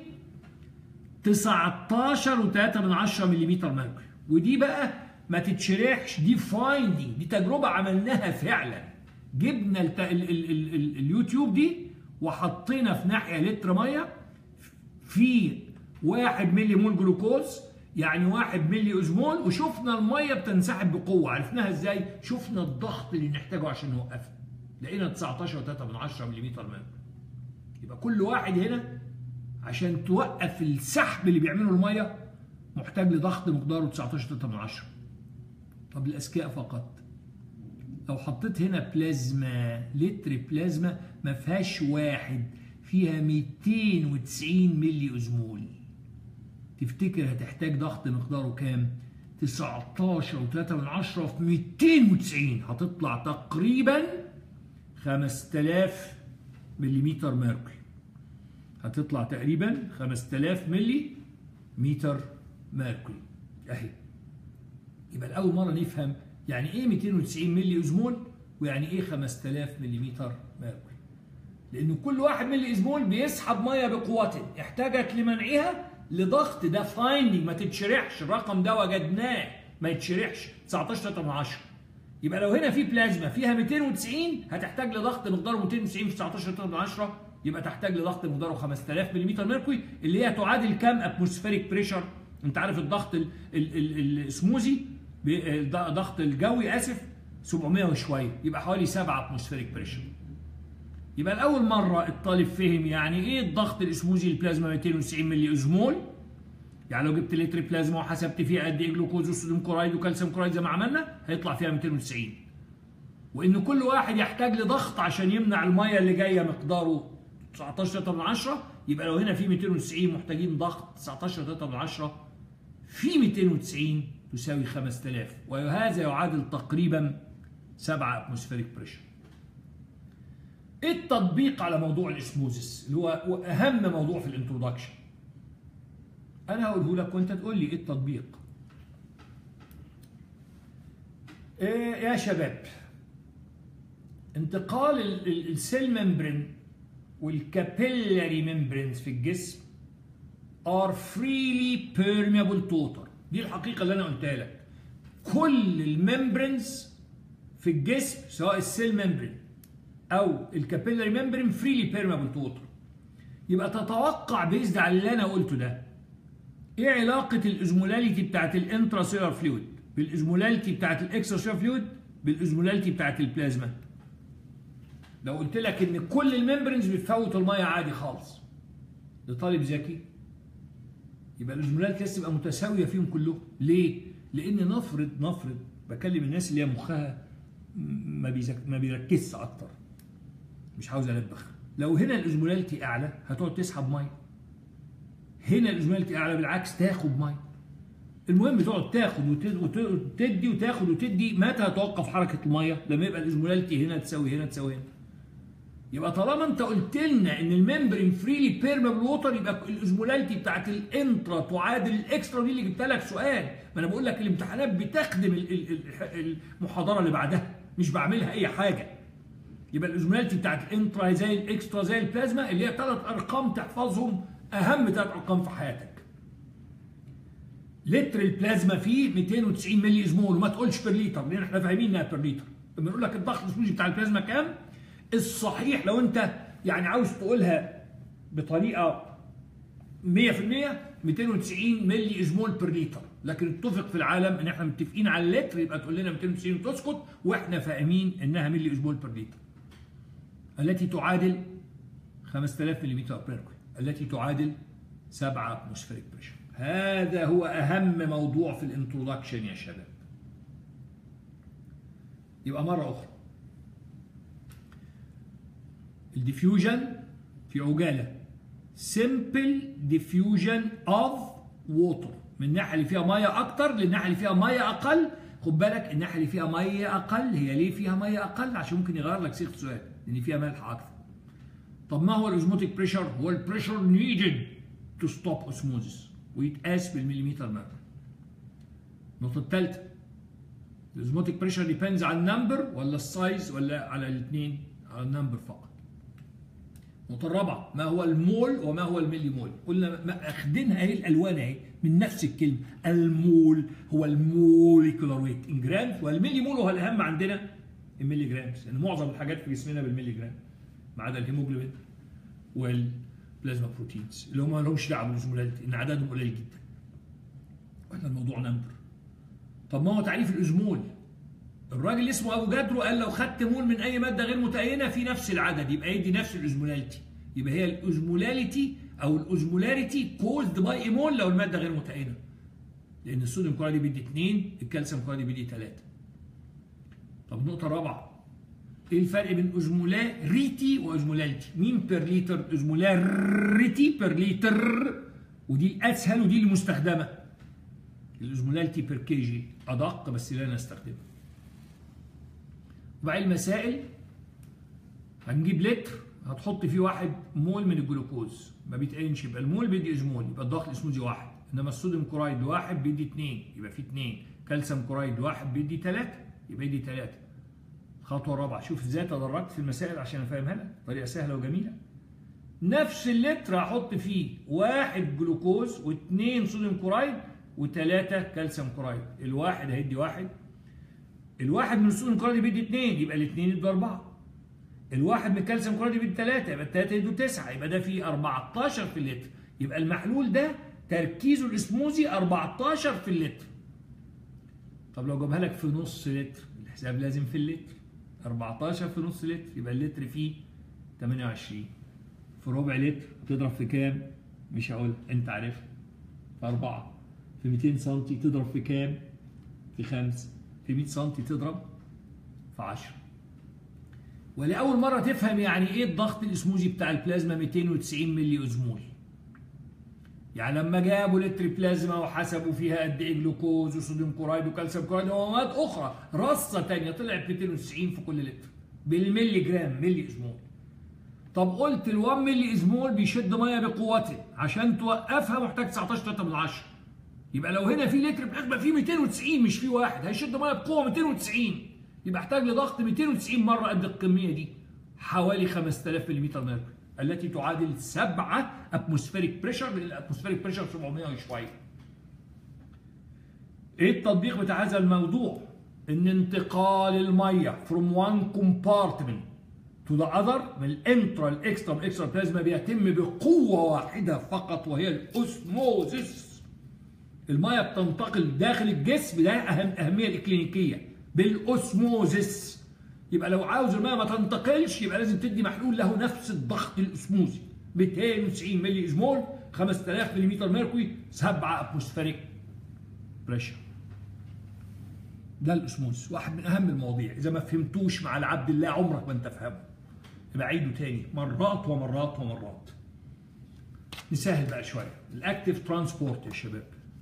19.3 من 10 ملم مركوري ودي بقى ما تتشرحش دي فايندينج دي تجربه عملناها فعلا جبنا الت... ال... ال... ال... ال... اليوتيوب دي وحطينا في ناحيه لتر ميه في 1 ملي مول جلوكوز يعني 1 ملي ازمول وشفنا الميه بتنسحب بقوه عرفناها ازاي شفنا الضغط اللي نحتاجه عشان نوقفها لقينا 19.3 من 10 ملم مركوري يبقى كل واحد هنا عشان توقف السحب اللي بيعمله الميه محتاج لضغط مقداره 19.3 من 10 طب الاذكياء فقط لو حطيت هنا بلازما لتر بلازما ما فيهاش واحد فيها 290 ملي أزمول تفتكر هتحتاج ضغط مقداره كام 19 و3 من 10 في 290 هتطلع تقريبا 5000 ملم ميركوري هتطلع تقريبا 5000 ملي متر ميركوري اهي يبقى لاول مره نفهم يعني ايه 290 ملي ازمول ويعني ايه 5000 ملم ميركوري لان كل واحد ملي ازمول بيسحب ميه بقوته احتاجت لمنعها لضغط ده فايندنج ما تتشرحش الرقم ده وجدناه ما يتشرحش 19 من 10 يبقى لو هنا في بلازما فيها 290 هتحتاج لضغط مقداره 290 في 19 من 10 يبقى تحتاج لضغط مقداره 5000 ملم ميركوري اللي هي تعادل كام اتموسفيريك بريشر انت عارف الضغط السموزي الضغط الجوي اسف 700 وشويه يبقى حوالي 7 اتموسفيريك بريشر يبقى لاول مره الطالب فهم يعني ايه الضغط الاسموزي البلازما 290 ملي ازمول يعني لو جبت لتر بلازما وحسبت فيها قد ايه جلوكوز وصوديوم كورايد وكالسيوم كورايد زي ما عملنا هيطلع فيها 290 وان كل واحد يحتاج لضغط عشان يمنع الميه اللي جايه مقداره 19 من 10 يبقى لو هنا في 290 محتاجين ضغط 19 من 10 في 290 تساوي 5000 وهذا يعادل تقريبا 7 اتموسفيريك بريشر التطبيق على موضوع الاسموزس اللي هو اهم موضوع في الانترودكشن انا هقوله لك وانت تقول لي ايه التطبيق إيه يا شباب انتقال السيل ممبرين والكابيلاري ممبرينز في الجسم are freely permeable total دي الحقيقه اللي انا قلتها لك كل الممبرينز في الجسم سواء السيل ممبرين او الكابيلاري ممبرين فريلي بيرمابل توتال يبقى تتوقع بيزد على اللي انا قلته ده ايه علاقه الازمولاليتي بتاعت الانتراسيلر فلويد بالازمولاليتي بتاعت الاكسترا فلويد بالازمولاليتي بتاعت البلازما لو قلت لك ان كل الممبرينز بتفوت الميه عادي خالص لطالب ذكي يبقى الازمولاليتي لازم تبقى متساويه فيهم كلهم ليه لان نفرض نفرض بكلم الناس اللي هي مخها ما بيزك... ما بيركزش اكتر مش عاوز البخ لو هنا الازمولاليتي اعلى هتقعد تسحب ميه هنا الازمولاليتي اعلى بالعكس تاخد ميه المهم تقعد تاخد وتدي وتاخد وتدي متى هتوقف حركه الميه لما يبقى الازمولاليتي هنا تساوي هنا تساوي هنا يبقى طالما انت قلت لنا ان الممبرين فريلي بيرمبل ووتر يبقى الازمولاليتي بتاعت الانترا تعادل الاكسترا دي اللي جبت لك سؤال ما انا بقول لك الامتحانات بتخدم المحاضره اللي بعدها مش بعملها اي حاجه يبقى الازمولاليتي بتاعت الانترا زي الاكسترا زي البلازما اللي هي ثلاث ارقام تحفظهم اهم ثلاث ارقام في حياتك لتر البلازما فيه 290 ملي ازمول وما تقولش بير لتر لان احنا فاهمين انها بير لتر لما نقول لك الضغط الاسموزي بتاع البلازما كام الصحيح لو انت يعني عاوز تقولها بطريقه 100% 290 ملي ازمول بير لتر لكن اتفق في العالم ان احنا متفقين على اللتر يبقى تقول لنا 290 وتسكت واحنا فاهمين انها ملي ازمول بير لتر التي تعادل 5000 ملم ميركوري التي تعادل 7 اتموسفيريك بريشر هذا هو اهم موضوع في الانترودكشن يا شباب يبقى مره اخرى الديفيوجن في عجاله simple diffusion of water من الناحيه اللي فيها ميه اكتر للناحيه اللي فيها ميه اقل خد بالك الناحيه اللي فيها ميه اقل هي ليه فيها ميه اقل عشان ممكن يغير لك صيغه السؤال لان فيها ملح اكتر طب ما هو الاوزموتيك بريشر هو البريشر نيدد تو ستوب اوسموزيس ويتقاس بالمليمتر ميركوري النقطه الثالثه الاسموتيك بريشر ديبيندز على النمبر ولا السايز ولا على الاثنين على النمبر فقط النقطة الرابعة ما هو المول وما هو الملي مول قلنا ما اخدينها اهي الالوان اهي من نفس الكلمة المول هو الموليكولار ويت ان جرامز والملي مول هو الاهم عندنا الملي جرامز لان يعني معظم الحاجات في جسمنا بالملي جرام ما عدا الهيموجلوبين والبلازما بروتينز اللي هم ما لهمش دعوه بالاسمولاليتي ان عددهم قليل جدا وهذا الموضوع نمبر طب ما هو تعريف الازمول الراجل اللي اسمه ابو جدرو قال لو خدت مول من اي ماده غير متأينه في نفس العدد يبقى يدي نفس الازمولاليتي يبقى هي الازمولاليتي او الازمولاريتي كوزد باي ايمول لو الماده غير متأينه لان الصوديوم كلورايد بيدي 2 الكالسيوم كلورايد بيدي 3 طب النقطه الرابعه ايه الفرق بين ازمولاريتي وازمولاليتي مين بير لتر ازمولاريتي بير لتر ودي الاسهل ودي المستخدمه الازمولاليتي بير كي جي ادق بس لا نستخدمها وبعدين المسائل هنجيب لتر هتحط فيه واحد مول من الجلوكوز ما بيتقينش يبقى المول بيدي ازمول يبقى الضغط الاسموزي واحد انما الصوديوم كورايد واحد بيدي اثنين يبقى فيه اثنين كالسيوم كورايد واحد بيدي ثلاثه يبقى يدي ثلاثه الخطوه الرابعه شوف ازاي تدرجت في المسائل عشان افهمها لك طريقه سهله وجميله نفس اللتر هحط فيه واحد جلوكوز واثنين صوديوم كورايد وثلاثه كالسيوم كورايد الواحد هيدي واحد الواحد من الصوديوم كلورايد بيدي 2 يبقى الاثنين يدوا 4 الواحد من الكالسيوم كلورايد بيدي 3 يبقى الثلاثه يدوا 9 يبقى ده فيه 14 في اللتر يبقى المحلول ده تركيزه الاسموزي 14 في اللتر طب لو جابها لك في نص لتر الحساب لازم في اللتر 14 في نص لتر يبقى اللتر فيه 28 في ربع لتر تضرب في كام؟ مش هقول انت عارف في 4 في 200 سم تضرب في كام؟ في 5 في 100 سم تضرب في 10 ولأول مرة تفهم يعني إيه الضغط الإسموزي بتاع البلازما 290 ملي أزمول يعني لما جابوا لتر بلازما وحسبوا فيها قد ايه جلوكوز وصوديوم كورايد وكالسيوم كورايد ومواد اخرى رصه ثانيه طلعت 290 في كل لتر بالملي جرام ملي اسمول طب قلت ال 1 ملي اسمول بيشد ميه بقوته عشان توقفها محتاج 19 3 من 10 يبقى لو هنا في لتر بلازما فيه 290 مش فيه واحد هيشد ميه بقوه 290 يبقى احتاج لضغط 290 مره قد الكميه دي حوالي 5000 ملم ميركوري التي تعادل 7 اتموسفيريك بريشر لان الاتموسفيريك بريشر 700 وشويه. ايه التطبيق بتاع هذا الموضوع؟ ان انتقال الميه from one compartment to the other من الانترا الاكسترا الاكسترا بلازما بيتم بقوه واحده فقط وهي الاوسموزيس. الميه بتنتقل داخل الجسم ده اهم اهميه الاكلينيكيه بالاوسموزيس. يبقى لو عاوز الماء ما تنتقلش يبقى لازم تدي محلول له نفس الضغط الاسموزي 290 ملي ازمول 5000 ملم ميركوري 7 اتموسفيريك بريشر ده الاسموز واحد من اهم المواضيع اذا ما فهمتوش مع العبد الله عمرك ما انت تفهمه يبقى عيده تاني مرات ومرات ومرات نسهل بقى شويه الاكتيف ترانسبورت يا شباب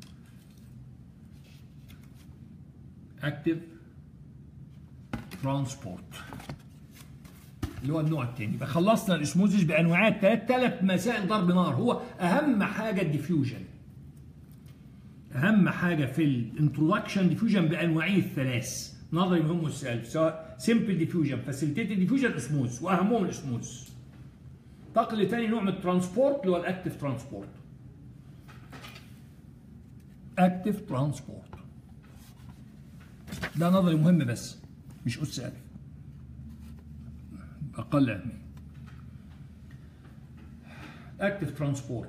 اكتيف ترانسبورت اللي هو النوع الثاني يبقى خلصنا الاسموزيس بانواعها الثلاث ثلاث مسائل ضرب نار هو اهم حاجه الديفيوجن اهم حاجه في الانترودكشن ديفيوجن بانواعه الثلاث نظري مهم والسؤال سواء سمبل ديفيوجن فاسيليتيتد ديفيوجن اسموز واهمهم الاسموز انتقل لثاني نوع من الترانسبورت اللي هو الاكتيف ترانسبورت اكتيف ترانسبورت ده نظري مهم بس مش أس ألف أقل أهمية أكتف ترانسبورت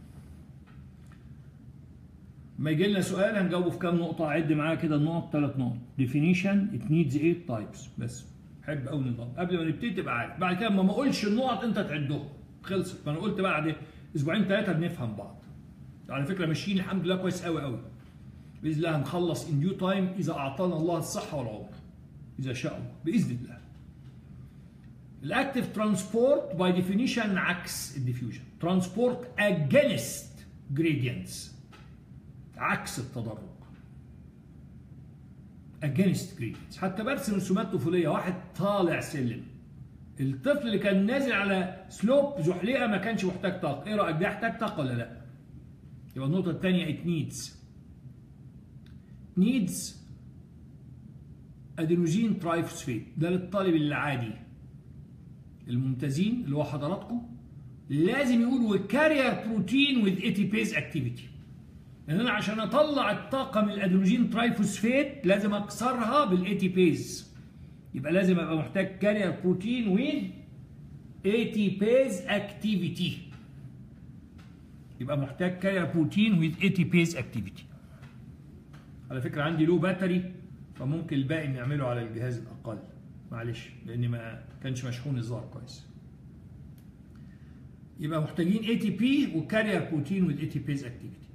ما يجي لنا سؤال هنجاوبه في كام نقطة عد معايا كده النقط ثلاث نقط ديفينيشن ات نيدز 8 تايبس بس حب قوي نظام قبل ما نبتدي تبقى عارف بعد كده ما اقولش النقط انت تعدهم خلصت ما انا قلت بعد اسبوعين ثلاثة بنفهم بعض على فكرة ماشيين الحمد لله كويس قوي قوي باذن الله هنخلص ان ديو تايم اذا اعطانا الله الصحة والعمر إذا شاء الله بإذن الله الاكتيف ترانسبورت باي ديفينيشن عكس الديفيوجن ترانسبورت اجينست جريدينتس عكس التدرج اجينست جريدينتس حتى برسم رسومات طفوليه واحد طالع سلم الطفل اللي كان نازل على سلوب زحليقه ما كانش محتاج طاقه ايه رايك ده يحتاج طاقه ولا لا يبقى النقطة الثانية it needs needs ادينوزين ترايفوسفيت ده للطالب العادي الممتازين اللي هو حضراتكم لازم يقول وكارير بروتين وذ اي تي بيز اكتيفيتي لان انا عشان اطلع الطاقه من الادينوزين ترايفوسفيت لازم اكسرها بالاي تي بيز يبقى لازم ابقى محتاج كارير بروتين وذ اي تي بيز اكتيفيتي يبقى محتاج كارير بروتين وذ اي تي بيز اكتيفيتي على فكره عندي لو باتري فممكن الباقي نعمله على الجهاز الاقل معلش لان ما كانش مشحون الظهر كويس يبقى محتاجين اي تي بي وكارير بروتين وذ اي تي بيز اكتيفيتي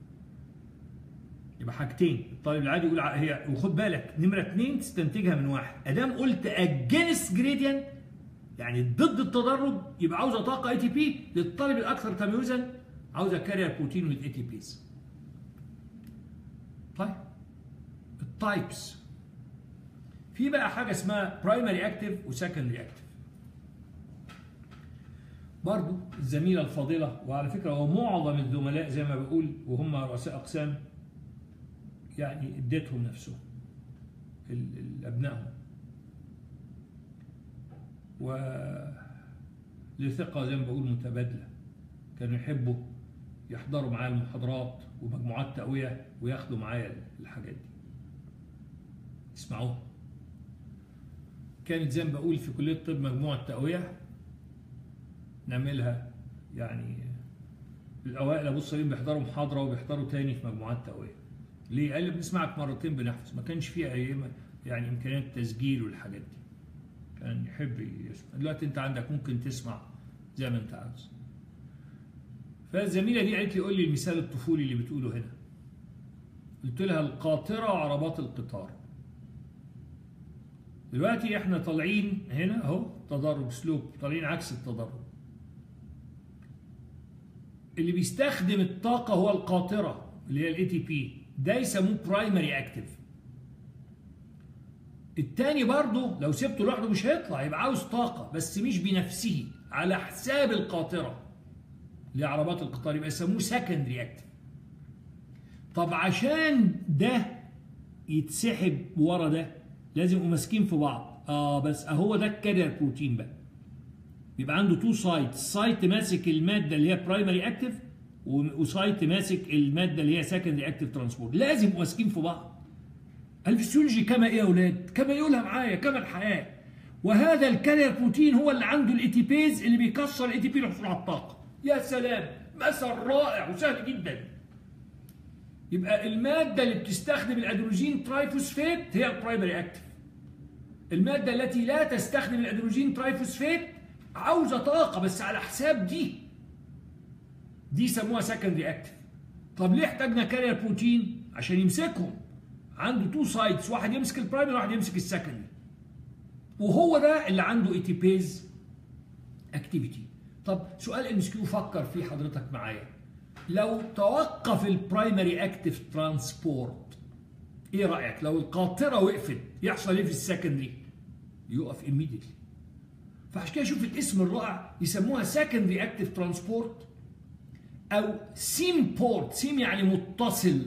يبقى حاجتين الطالب العادي يقول هي وخد بالك نمره اثنين تستنتجها من واحد ادام قلت اجينست جريدينت يعني ضد التدرج يبقى عاوزه طاقه اي تي بي للطالب الاكثر تميزا عاوزه كارير بروتين وذ اي تي بيز طيب التايبس في بقى حاجه اسمها برايمري اكتف وسكندري اكتف برضو الزميلة الفاضلة وعلى فكرة هو معظم الزملاء زي ما بقول وهم رؤساء أقسام يعني اديتهم نفسهم أبنائهم و لثقة زي ما بقول متبادلة كانوا يحبوا يحضروا معايا المحاضرات ومجموعات تقوية وياخدوا معايا الحاجات دي اسمعوها كانت زي ما بقول في كلية الطب مجموعة تقوية نعملها يعني الأوائل أبص عليهم بيحضروا محاضرة وبيحضروا تاني في مجموعات تقوية ليه؟ قال لي بنسمعك مرتين بنحفظ ما كانش فيها أي يعني إمكانيات تسجيل والحاجات دي كان يحب يسمع دلوقتي أنت عندك ممكن تسمع زي ما أنت عاوز فالزميلة دي قالت لي قول لي المثال الطفولي اللي بتقوله هنا قلت لها القاطرة وعربات القطار دلوقتي احنا طالعين هنا اهو تدرج سلوب طالعين عكس التدرج اللي بيستخدم الطاقة هو القاطرة اللي هي الاي تي بي ده يسموه برايمري اكتف التاني برضه لو سبته لوحده مش هيطلع يبقى عاوز طاقة بس مش بنفسه على حساب القاطرة اللي هي عربات القطار يبقى يسموه سكندري اكتف طب عشان ده يتسحب ورا ده لازم يبقوا ماسكين في بعض اه بس اهو ده الكارير بروتين بقى بيبقى عنده تو سايت سايت ماسك الماده اللي هي برايمري اكتف وسايت ماسك الماده اللي هي سكندري اكتف ترانسبورت لازم يبقوا ماسكين في بعض الفسيولوجي كما ايه يا اولاد كما يقولها معايا كما الحياه وهذا الكارير بروتين هو اللي عنده الاي تي بيز اللي بيكسر الاي تي بي للحصول على الطاقه يا سلام مثل رائع وسهل جدا يبقى المادة اللي بتستخدم الأدروجين ترايفوسفيت هي البرايمري أكتف المادة التي لا تستخدم الأدروجين ترايفوسفيت عاوزة طاقة بس على حساب دي دي يسموها سكندري أكتف طب ليه احتاجنا كارير بروتين عشان يمسكهم عنده تو سايدز واحد يمسك البرايمري وواحد يمسك السكندري وهو ده اللي عنده اي تي بيز اكتيفيتي طب سؤال ام كيو فكر فيه حضرتك معايا لو توقف البرايمري اكتف ترانسبورت ايه رايك لو القاطره وقفت يحصل ايه في السكندري يقف immediately فعشان كده شوف الاسم الرائع يسموها سكندري اكتف ترانسبورت او سيم بورت سيم يعني متصل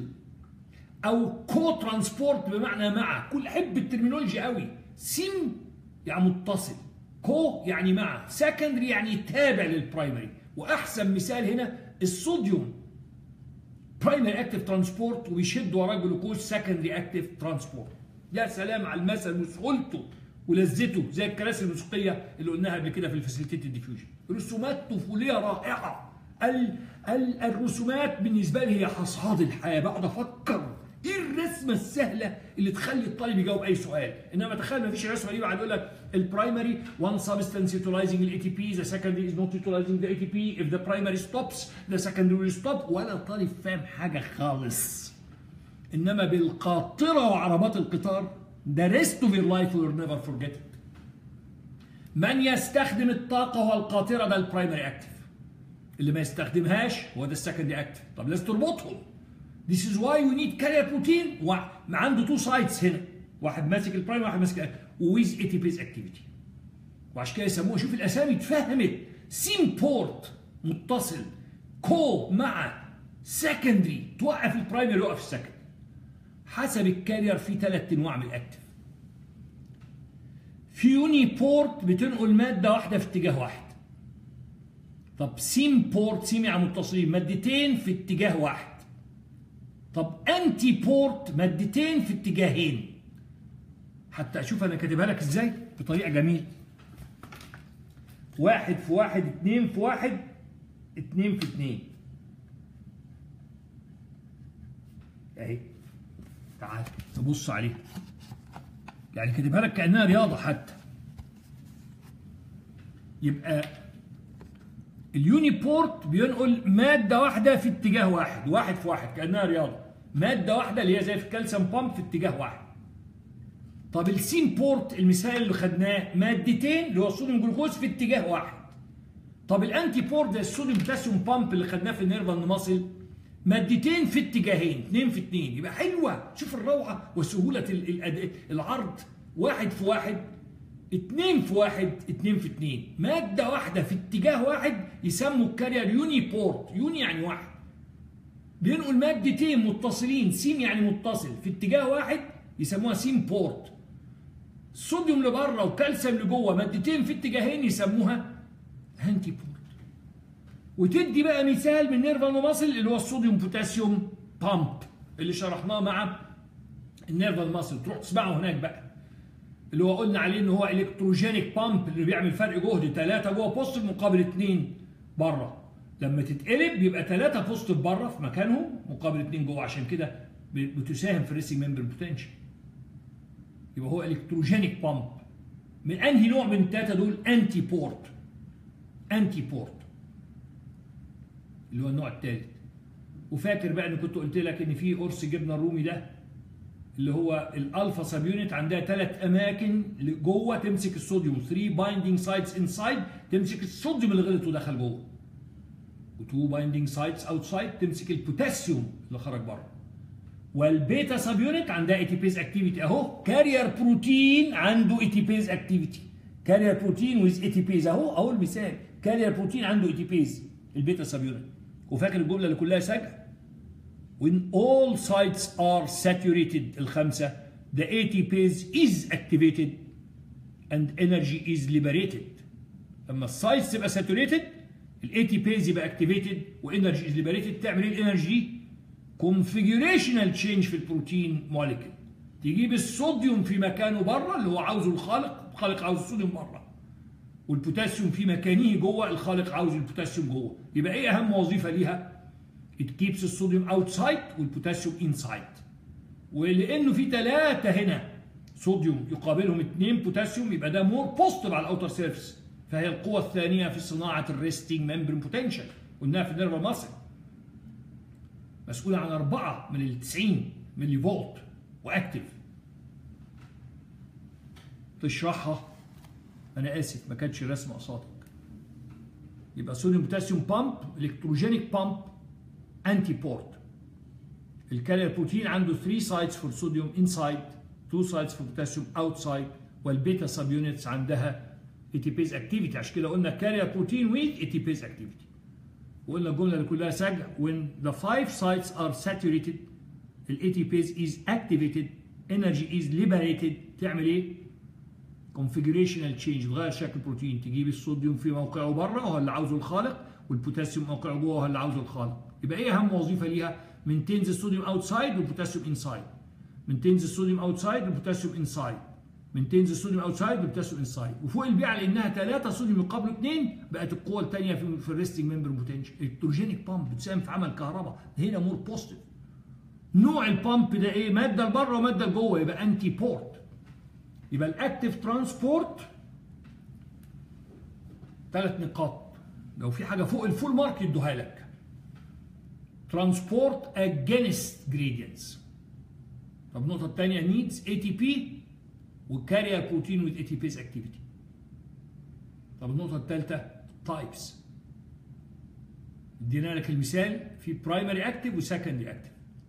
او كو ترانسبورت بمعنى مع كل حب الترمينولوجي قوي سيم يعني متصل كو يعني مع سكندري يعني تابع للبرايمري واحسن مثال هنا الصوديوم برايمري اكتف ترانسبورت وبيشد وراه جلوكوز سكندري اكتف ترانسبورت يا سلام على المثل وسهولته ولذته زي الكراسي الموسيقيه اللي قلناها قبل كده في الفاسيليتيتد ديفيوجن رسومات طفوليه رائعه ال ال الرسومات بالنسبه لي هي حصاد الحياه بقعد افكر ايه الرسمه السهله اللي تخلي الطالب يجاوب اي سؤال انما تخيل ما فيش رسمه دي بعد يقول لك البرايمري one substance utilizing ال ATP the secondary is not utilizing the ATP if the primary stops the secondary will stop ولا طالب فاهم حاجه خالص انما بالقاطره وعربات القطار the rest of your life will never forget it من يستخدم الطاقه هو القاطره ده البرايمري اكتف اللي ما يستخدمهاش هو ده السكندري اكتف طب لازم تربطهم This is why we need carrier protein عنده تو سايتس هنا واحد ماسك البرايم واحد ماسك ويز اي تي بيز اكتيفيتي وعشان كده يسموها شوف الاسامي اتفهمت سيم بورت متصل كو مع سكندري توقف البرايمري يوقف السكندري حسب الكارير في ثلاث انواع من الاكتف في يوني بورت بتنقل ماده واحده في اتجاه واحد طب سيم بورت سيم يعني متصلين مادتين في اتجاه واحد طب انتي بورت مادتين في اتجاهين حتى اشوف انا كاتبها لك ازاي بطريقه جميله واحد في واحد اتنين في واحد اتنين في اتنين اهي تعال نبص عليها يعني كاتبها لك كانها رياضه حتى يبقى اليوني بورت بينقل ماده واحده في اتجاه واحد واحد في واحد كانها رياضه ماده واحده اللي هي زي في الكالسيوم بامب في اتجاه واحد طب السين بورت المثال اللي خدناه مادتين اللي هو الصوديوم جلوكوز في اتجاه واحد طب الانتي بورت زي الصوديوم بوتاسيوم بامب اللي خدناه في النيرفال ماسل مادتين في اتجاهين اثنين في اثنين يبقى حلوه شوف الروعه وسهوله العرض واحد في واحد اثنين في واحد اثنين في اثنين ماده واحده في اتجاه واحد يسموا الكارير يوني بورت يوني يعني واحد بينقل مادتين متصلين سيم يعني متصل في اتجاه واحد يسموها سيم بورت الصوديوم لبره والكالسيوم لجوه مادتين في اتجاهين يسموها هانتي بورت وتدي بقى مثال من نيرفال ماسل اللي هو الصوديوم بوتاسيوم بامب اللي شرحناه مع النيرفال ماسل تروح تسمعه هناك بقى اللي هو قلنا عليه ان هو الكتروجينيك بامب اللي بيعمل فرق جهد ثلاثه جوه بوزيتيف مقابل اثنين بره لما تتقلب بيبقى ثلاثه بوزيتيف بره في مكانهم مقابل اثنين جوه عشان كده بتساهم في الريسنج ممبر بوتنشال يبقى هو الكتروجينيك بامب من انهي نوع من الثلاثه دول انتي بورت انتي بورت اللي هو النوع الثالث وفاكر بقى ان كنت قلت لك ان في قرص جبنه الرومي ده اللي هو الالفا سب يونت عندها ثلاث اماكن جوه تمسك الصوديوم 3 بايندينج سايتس انسايد تمسك الصوديوم اللي غلط ودخل جوه و2 بايندينج سايتس اوتسايد تمسك البوتاسيوم اللي خرج بره والبيتا سب يونت عندها اي تي بيز اكتيفيتي اهو كارير بروتين عنده اي تي بيز اكتيفيتي كارير بروتين ويز اي تي بيز اهو اهو المثال كارير بروتين عنده اي تي بيز البيتا سب يونت وفاكر الجمله اللي كلها سجع when all sites are saturated الخمسة the ATPase is activated and energy is liberated لما السايتس تبقى saturated ال ATPase يبقى activated وانرجي is liberated تعمل ايه الانرجي configurational change في البروتين موليكول تجيب الصوديوم في مكانه بره اللي هو عاوزه الخالق الخالق عاوز الصوديوم بره والبوتاسيوم في مكانه جوه الخالق عاوز البوتاسيوم جوه يبقى ايه اهم وظيفه ليها it keeps الصوديوم outside والبوتاسيوم inside ولانه في ثلاثه هنا صوديوم يقابلهم اثنين بوتاسيوم يبقى ده مور بوزيتيف على الاوتر سيرفيس فهي القوه الثانيه في صناعه الريستنج ممبرين بوتنشال قلناها في النيرفال ماسل مسؤوله عن أربعة من ال 90 ملي فولت واكتف تشرحها انا اسف ما كانتش رسم قصادك يبقى صوديوم بوتاسيوم بامب الكتروجينيك بامب انتي بورت الكارير بروتين عنده 3 سايتس فور صوديوم انسايد 2 سايتس فور بوتاسيوم اوتسايد والبيتا سب يونتس عندها اي تي بيز اكتيفيتي عشان كده قلنا كارير بروتين ويز اي تي بيز اكتيفيتي وقلنا الجمله اللي كلها سجع when the five sites are saturated ال ATPase is activated energy is liberated تعمل ايه؟ configurational change تغير شكل البروتين تجيب الصوديوم في موقعه بره وهو اللي عاوزه الخالق والبوتاسيوم موقعه جوه وهو اللي عاوزه الخالق يبقى ايه اهم وظيفه ليها؟ maintains الصوديوم outside والبوتاسيوم inside maintains الصوديوم outside والبوتاسيوم inside maintains الصوديوم اوتسايد والبوتاسيوم انسايد وفوق البيعه لانها ثلاثه صوديوم يقابلوا اثنين بقت القوه الثانيه في, في الريستنج ممبر بوتنشال الكتروجينيك بامب بتساهم في عمل كهرباء هنا مور بوزيتيف نوع البامب ده ايه ماده لبره وماده لجوه يبقى انتي بورت يبقى الاكتيف ترانسبورت ثلاث نقاط لو في حاجه فوق الفول مارك يدوها لك ترانسبورت اجينست جريدينتس طب النقطه الثانيه نيدز اي تي بي وكارير بروتين وذ اي تي بيز اكتيفيتي طب النقطه الثالثه تايبس ادينا لك المثال في برايمري اكتيف وسكندري اكتيف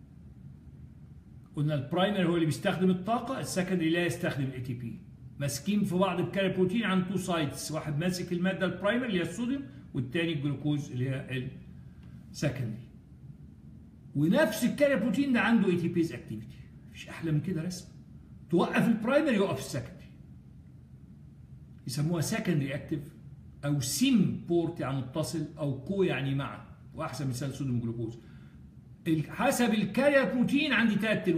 قلنا البرايمري هو اللي بيستخدم الطاقه السكندري لا يستخدم الاي تي بي ماسكين في بعض الكارير بروتين عن تو سايدز واحد ماسك الماده البرايمري اللي هي الصوديوم والثاني الجلوكوز اللي هي السكندري ونفس الكارير بروتين ده عنده اي تي بيز اكتيفيتي مفيش احلى من كده رسم توقف البرايمري يوقف السكندري يسموها سكندري اكتيف او سيم بورت يعني متصل او كو يعني مع واحسن مثال صوديوم جلوكوز حسب الكارير بروتين عندي ثلاث